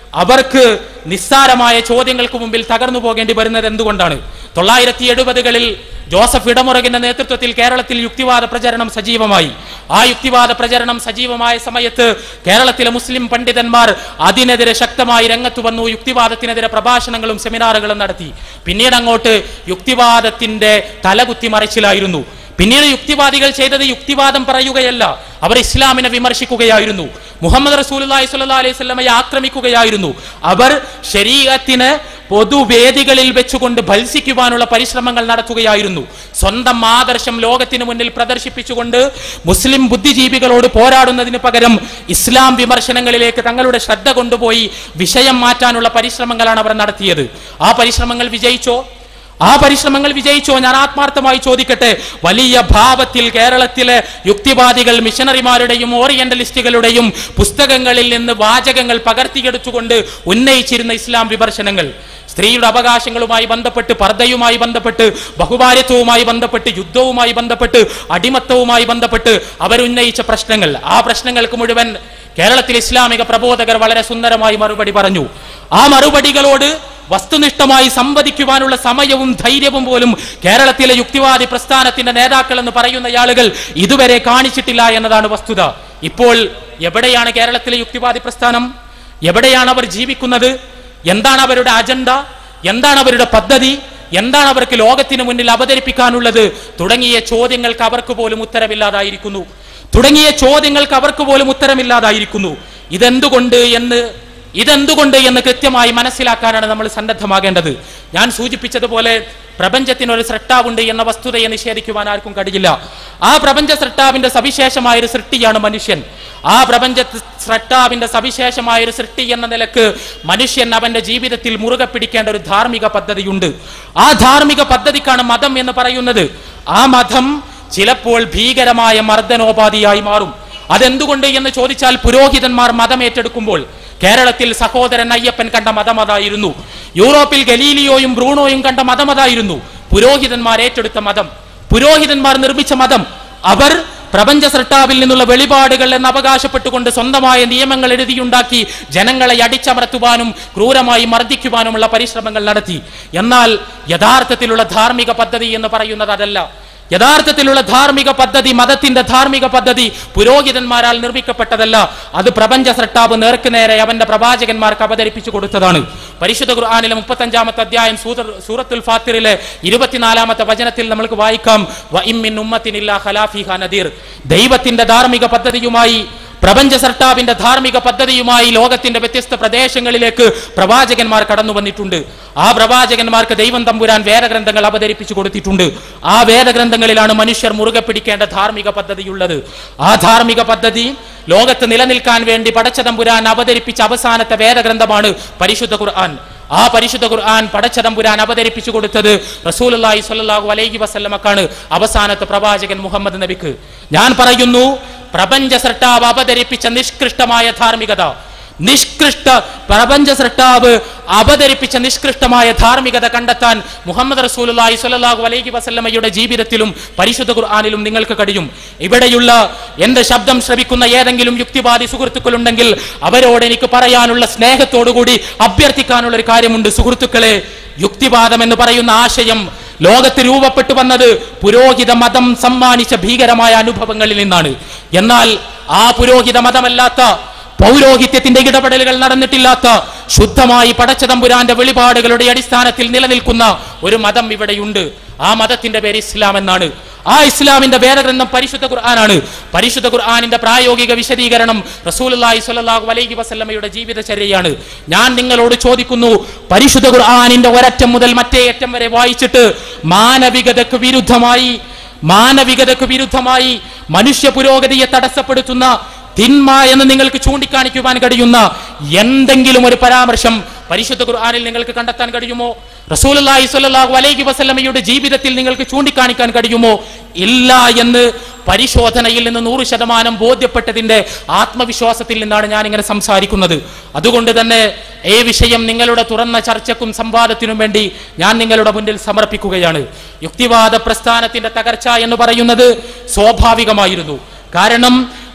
[SPEAKER 2] അവർക്ക് നിസ്സാരമായ ചോദ്യങ്ങൾക്ക് മുമ്പിൽ തകർന്നു പോകേണ്ടി വരുന്നത് എന്തുകൊണ്ടാണ് തൊള്ളായിരത്തി എഴുപതുകളിൽ ജോസഫ് ഇടമുറകിന്റെ നേതൃത്വത്തിൽ കേരളത്തിൽ യുക്തിവാദ പ്രചരണം സജീവമായി ആ യുക്തിവാദ പ്രചരണം സജീവമായ സമയത്ത് കേരളത്തിലെ മുസ്ലിം പണ്ഡിതന്മാർ അതിനെതിരെ ശക്തമായി രംഗത്ത് വന്നു യുക്തിവാദത്തിനെതിരെ പ്രഭാഷണങ്ങളും സെമിനാറുകളും നടത്തി പിന്നീട് അങ്ങോട്ട് യുക്തിവാദത്തിന്റെ തലകുത്തി മറിച്ചിലായിരുന്നു പിന്നീട് യുക്തിവാദികൾ ചെയ്തത് യുക്തിവാദം പറയുകയല്ല അവർ ഇസ്ലാമിനെ വിമർശിക്കുകയായിരുന്നു മുഹമ്മദ് റസൂലി സ്വല്ലാ അലൈഹി സ്വലമയെ ആക്രമിക്കുകയായിരുന്നു അവർ ശരീരത്തിന് പൊതുവേദികളിൽ വെച്ചുകൊണ്ട് ഭത്സിക്കുവാനുള്ള പരിശ്രമങ്ങൾ നടത്തുകയായിരുന്നു സ്വന്തം ആദർശം ലോകത്തിന് മുന്നിൽ പ്രദർശിപ്പിച്ചുകൊണ്ട് മുസ്ലിം ബുദ്ധിജീവികളോട് പോരാടുന്നതിന് പകരം ഇസ്ലാം വിമർശനങ്ങളിലേക്ക് തങ്ങളുടെ ശ്രദ്ധ കൊണ്ടുപോയി വിഷയം മാറ്റാനുള്ള പരിശ്രമങ്ങളാണ് അവർ നടത്തിയത് ആ പരിശ്രമങ്ങൾ വിജയിച്ചോ ആ പരിശ്രമങ്ങൾ വിജയിച്ചോ ഞാൻ ആത്മാർത്ഥമായി ചോദിക്കട്ടെ വലിയ ഭാവത്തിൽ കേരളത്തിലെ യുക്തിവാദികൾ മിഷനറിമാരുടെയും ഓറിയന്റലിസ്റ്റുകളുടെയും പുസ്തകങ്ങളിൽ നിന്ന് വാചകങ്ങൾ പകർത്തിയെടുത്തുകൊണ്ട് ഉന്നയിച്ചിരുന്ന ഇസ്ലാം വിമർശനങ്ങൾ സ്ത്രീയുടെ അവകാശങ്ങളുമായി ബന്ധപ്പെട്ട് പർദ്ദയുമായി ബന്ധപ്പെട്ട് ബഹുഭാര്യത്വവുമായി ബന്ധപ്പെട്ട് യുദ്ധവുമായി ബന്ധപ്പെട്ട് അടിമത്തവുമായി ബന്ധപ്പെട്ട് അവരുന്നയിച്ച പ്രശ്നങ്ങൾ ആ പ്രശ്നങ്ങൾക്ക് മുഴുവൻ കേരളത്തിൽ ഇസ്ലാമിക പ്രബോധകർ വളരെ സുന്ദരമായി മറുപടി പറഞ്ഞു ആ മറുപടികളോട് വസ്തുനിഷ്ഠമായി സംവദിക്കുവാനുള്ള സമയവും ധൈര്യവും പോലും കേരളത്തിലെ യുക്തിവാദി പ്രസ്ഥാനത്തിന്റെ നേതാക്കൾ എന്ന് പറയുന്ന ആളുകൾ ഇതുവരെ കാണിച്ചിട്ടില്ല എന്നതാണ് വസ്തുത ഇപ്പോൾ എവിടെയാണ് കേരളത്തിലെ യുക്തിവാദി പ്രസ്ഥാനം എവിടെയാണ് അവർ ജീവിക്കുന്നത് എന്താണ് അവരുടെ അജണ്ട എന്താണ് അവരുടെ പദ്ധതി എന്താണ് അവർക്ക് ലോകത്തിന് മുന്നിൽ അവതരിപ്പിക്കാനുള്ളത് തുടങ്ങിയ ചോദ്യങ്ങൾക്ക് അവർക്ക് പോലും ഉത്തരമില്ലാതായിരിക്കുന്നു തുടങ്ങിയ ചോദ്യങ്ങൾക്ക് അവർക്ക് പോലും ഉത്തരമില്ലാതായിരിക്കുന്നു ഇതെന്തുകൊണ്ട് എന്ന് ഇതെന്തുകൊണ്ട് എന്ന് കൃത്യമായി മനസ്സിലാക്കാനാണ് നമ്മൾ സന്നദ്ധമാകേണ്ടത് ഞാൻ സൂചിപ്പിച്ചതുപോലെ പ്രപഞ്ചത്തിന് ഒരു സൃഷ്ടാവുണ്ട് എന്ന വസ്തുതയെ നിഷേധിക്കുവാൻ ആർക്കും കഴിയില്ല ആ പ്രപഞ്ച സൃഷ്ടാവിന്റെ സവിശേഷമായ ഒരു സൃഷ്ടിയാണ് മനുഷ്യൻ ആ പ്രപഞ്ച സൃഷ്ടാവിന്റെ സവിശേഷമായ ഒരു സൃഷ്ടി എന്ന നിലക്ക് മനുഷ്യൻ അവന്റെ ജീവിതത്തിൽ മുറുകെ പിടിക്കേണ്ട ഒരു ധാർമ്മിക പദ്ധതിയുണ്ട് ആ ധാർമ്മിക പദ്ധതിക്കാണ് മതം എന്ന് പറയുന്നത് ആ മതം ചിലപ്പോൾ ഭീകരമായ മർദ്ദനോപാധിയായി മാറും അതെന്തുകൊണ്ട് എന്ന് ചോദിച്ചാൽ പുരോഹിതന്മാർ മതം ഏറ്റെടുക്കുമ്പോൾ കേരളത്തിൽ സഹോദരൻ അയ്യപ്പൻ കണ്ട മതം അതായിരുന്നു യൂറോപ്പിൽ ഗലീലിയോയും ബ്രൂണോയും കണ്ട മതം അതായിരുന്നു പുരോഹിതന്മാർ ഏറ്റെടുത്ത മതം പുരോഹിതന്മാർ നിർമ്മിച്ച മതം അവർ പ്രപഞ്ച സൃഷ്ടാവിൽ നിന്നുള്ള വെളിപാടുകൾ എന്ന് അവകാശപ്പെട്ടുകൊണ്ട് സ്വന്തമായ നിയമങ്ങൾ എഴുതിയുണ്ടാക്കി ജനങ്ങളെ അടിച്ചമർത്തുവാനും ക്രൂരമായി മർദ്ദിക്കുവാനുമുള്ള പരിശ്രമങ്ങൾ നടത്തി എന്നാൽ യഥാർത്ഥത്തിലുള്ള ധാർമ്മിക പദ്ധതി എന്ന് പറയുന്നത് അതല്ല യഥാർത്ഥത്തിലുള്ള ധാർമ്മിക പദ്ധതി മതത്തിന്റെ ധാർമ്മിക പദ്ധതി പുരോഹിതന്മാരാൽ നിർമ്മിക്കപ്പെട്ടതല്ല അത് പ്രപഞ്ച സൃഷ്ടാവ് നേർക്ക് നേരെ അവന്റെ പ്രവാചകന്മാർക്ക് അവതരിപ്പിച്ചു കൊടുത്തതാണ് പരിശുദ്ധ ഖുർആാനിലെ മുപ്പത്തഞ്ചാമത്തെ അധ്യായം സൂറ- സൂറത്തുൽ ഫാത്തിറിലെ ഇരുപത്തിനാലാമത്തെ വചനത്തിൽ നമ്മൾക്ക് വായിക്കാം "വ ഇമ്മിൻ ഉമ്മത്തിനില്ലാ ഖലാഫിഹാ നദീർ ദൈവത്തിന്റെ ധാർമ്മിക പദ്ധതിയുമായി പ്രപഞ്ച സർട്ടാവിന്റെ ധാർമ്മിക പദ്ധതിയുമായി ലോകത്തിന്റെ വ്യത്യസ്ത പ്രദേശങ്ങളിലേക്ക് പ്രവാചകന്മാർ കടന്നു വന്നിട്ടുണ്ട് ആ പ്രവാചകന്മാർക്ക് ദൈവം തമ്പുരാൻ വേദഗ്രന്ഥങ്ങൾ അവതരിപ്പിച്ചു കൊടുത്തിട്ടുണ്ട് ആ വേദഗ്രന്ഥങ്ങളിലാണ് മനുഷ്യർ മുറുകെ പിടിക്കേണ്ട ധാർമ്മിക പദ്ധതിയുള്ളത് ആ ധാർമ്മിക പദ്ധതി ലോകത്ത് നിലനിൽക്കാൻ വേണ്ടി പടച്ച തമ്പുരാൻ അവതരിപ്പിച്ച അവസാനത്തെ വേദഗ്രന്ഥമാണ് പരിശുദ്ധ ഖുർആൻ ആ പരിശുദ്ധ ഖുർആൻ പടച്ചതമ്പുരാൻ അവതരിപ്പിച്ചു കൊടുത്തത് റസൂലുള്ളാഹി സ്വല്ലല്ലാഹു അലൈഹി വസല്ലമക്കാണ് അവസാനത്തെ പ്രവാചകൻ മുഹമ്മദ് നബിക്ക് ഞാൻ പറയുന്നു പ്രപഞ്ച സൃഷ്ടാവ് അവതരിപ്പിച്ച നിഷ്കൃഷ്ടമായ ധാർമ്മികത നിഷ്കൃഷ്ട പ്രപഞ്ച സൃഷ്ടാവ് അവതരിപ്പിച്ച നിഷ്കൃഷ്ടമായ ധാർമ്മികത കണ്ടെത്താൻ മുഹമ്മദ് റസൂലുള്ളാഹി സ്വല്ലല്ലാഹു അലൈഹി വസല്ലമയുടെ ജീവിതത്തിലും പരിശുദ്ധ ഖുർആനിലും നിങ്ങൾക്ക് കഴിയും ഇവിടെയുള്ള എന്റെ ശബ്ദം ശ്രവിക്കുന്ന ഏതെങ്കിലും യുക്തിവാദി സുഹൃത്തുക്കളുണ്ടെങ്കിൽ അവരോട് എനിക്ക് പറയാനുള്ള സ്നേഹത്തോടുകൂടി അഭ്യർത്ഥിക്കാനുള്ള ഒരു കാര്യമുണ്ട് സുഹൃത്തുക്കളെ യുക്തിവാദം എന്ന് പറയുന്ന ആശയം ലോകത്ത് രൂപപ്പെട്ടു വന്നത് പുരോഹിത മതം സമ്മാനിച്ച ഭീകരമായ അനുഭവങ്ങളിൽ നിന്നാണ് എന്നാൽ ആ പുരോഹിത മതമല്ലാത്ത പൗരോഹിത്യത്തിന്റെ ഇടപെടലുകൾ നടന്നിട്ടില്ലാത്ത ശുദ്ധമായി പടച്ചതമ്പുരാന്റെ വെളിപാടുകളുടെ അടിസ്ഥാനത്തിൽ നിലനിൽക്കുന്ന ഒരു മതം ഇവിടെയുണ്ട് ആ മതത്തിന്റെ പേര് ഇസ്ലാം എന്നാണ് ആ ഇസ്ലാമിന്റെ വേദഗ്രന്ഥം പരിശുദ്ധ ഖുർആനാണ് പരിശുദ്ധ ഖുർആനിന്റെ പ്രായോഗിക വിശദീകരണം റസൂലുള്ളാഹി സ്വല്ലല്ലാഹു അലൈഹി വസല്ലമയുടെ ജീവിതചര്യയാണ് ഞാൻ നിങ്ങളോട് ചോദിക്കുന്നു പരിശുദ്ധ ഖുർആനിന്റെ ഒരറ്റം മുതൽ മറ്റേ അറ്റം വരെ വായിച്ചിട്ട് മാനവികതയ്ക്ക് വിരുദ്ധമായി മാനവികതയ്ക്ക് വിരുദ്ധമായി മനുഷ്യ പുരോഗതിയെ തടസ്സപ്പെടുത്തുന്ന തിന്മ എന്ന് നിങ്ങൾക്ക് ചൂണ്ടിക്കാണിക്കുവാൻ കഴിയുന്ന എന്തെങ്കിലും ഒരു പരാമർശം പരിശുദ്ധ ഖുർആനിൽ നിങ്ങൾക്ക് കണ്ടെത്താൻ കഴിയുമോ റസൂലുള്ളാഹി സ്വല്ലല്ലാഹു അലൈഹി വസല്ലമയുടെ ജീവിതത്തിൽ നിങ്ങൾക്ക് ചൂണ്ടിക്കാണിക്കാൻ കഴിയുമോ ഇല്ല എന്ന് പരിശോധനയിൽ നിന്ന് നൂറ് ശതമാനം ബോധ്യപ്പെട്ടതിന്റെ ആത്മവിശ്വാസത്തിൽ നിന്നാണ് ഞാൻ ഇങ്ങനെ സംസാരിക്കുന്നത് അതുകൊണ്ട് തന്നെ ഈ വിഷയം നിങ്ങളുടെ തുറന്ന ചർച്ചക്കും സംവാദത്തിനും വേണ്ടി ഞാൻ നിങ്ങളുടെ മുന്നിൽ സമർപ്പിക്കുകയാണ് യുക്തിവാദ പ്രസ്ഥാനത്തിന്റെ തകർച്ച എന്ന് പറയുന്നത് സ്വാഭാവികമായിരുന്നു കാരണം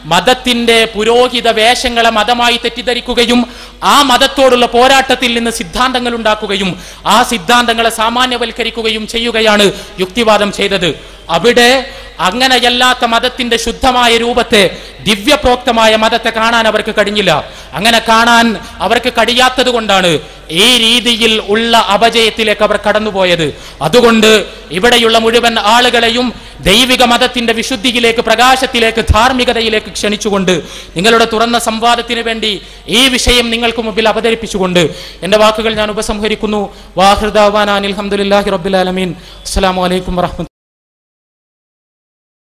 [SPEAKER 2] മതത്തിന്റെ പുരോഹിത വേഷങ്ങളെ മതമായി തെറ്റിദ്ധരിക്കുകയും ആ മതത്തോടുള്ള പോരാട്ടത്തിൽ നിന്ന് സിദ്ധാന്തങ്ങൾ ഉണ്ടാക്കുകയും ആ സിദ്ധാന്തങ്ങളെ സാമാന്യവൽക്കരിക്കുകയും ചെയ്യുകയാണ് യുക്തിവാദം ചെയ്തത് അവിടെ അങ്ങനെയല്ലാത്ത മതത്തിന്റെ ശുദ്ധമായ രൂപത്തെ ദിവ്യപ്രോക്തമായ മതത്തെ കാണാൻ അവർക്ക് കഴിഞ്ഞില്ല അങ്ങനെ കാണാൻ അവർക്ക് കഴിയാത്തത് കൊണ്ടാണ് ഈ രീതിയിൽ ഉള്ള അപജയത്തിലേക്ക് അവർ കടന്നുപോയത് അതുകൊണ്ട് ഇവിടെയുള്ള മുഴുവൻ ആളുകളെയും ദൈവിക മതത്തിന്റെ വിശുദ്ധിയിലേക്ക് പ്രകാശത്തിലേക്ക് ധാർമ്മികതയിലേക്ക് ക്ഷണിച്ചുകൊണ്ട് നിങ്ങളുടെ തുറന്ന സംവാദത്തിന് വേണ്ടി ഈ വിഷയം നിങ്ങൾക്ക് മുമ്പിൽ അവതരിപ്പിച്ചുകൊണ്ട് എന്റെ വാക്കുകൾ ഞാൻ ഉപസംഹരിക്കുന്നു വാഹൃദാവാൻ അനിൽഹമുല്ലാഹി റബ്ബുലാലമീൻ അസ്സലാമു അലൈക്കും വറഹ്മത്തുള്ളാഹി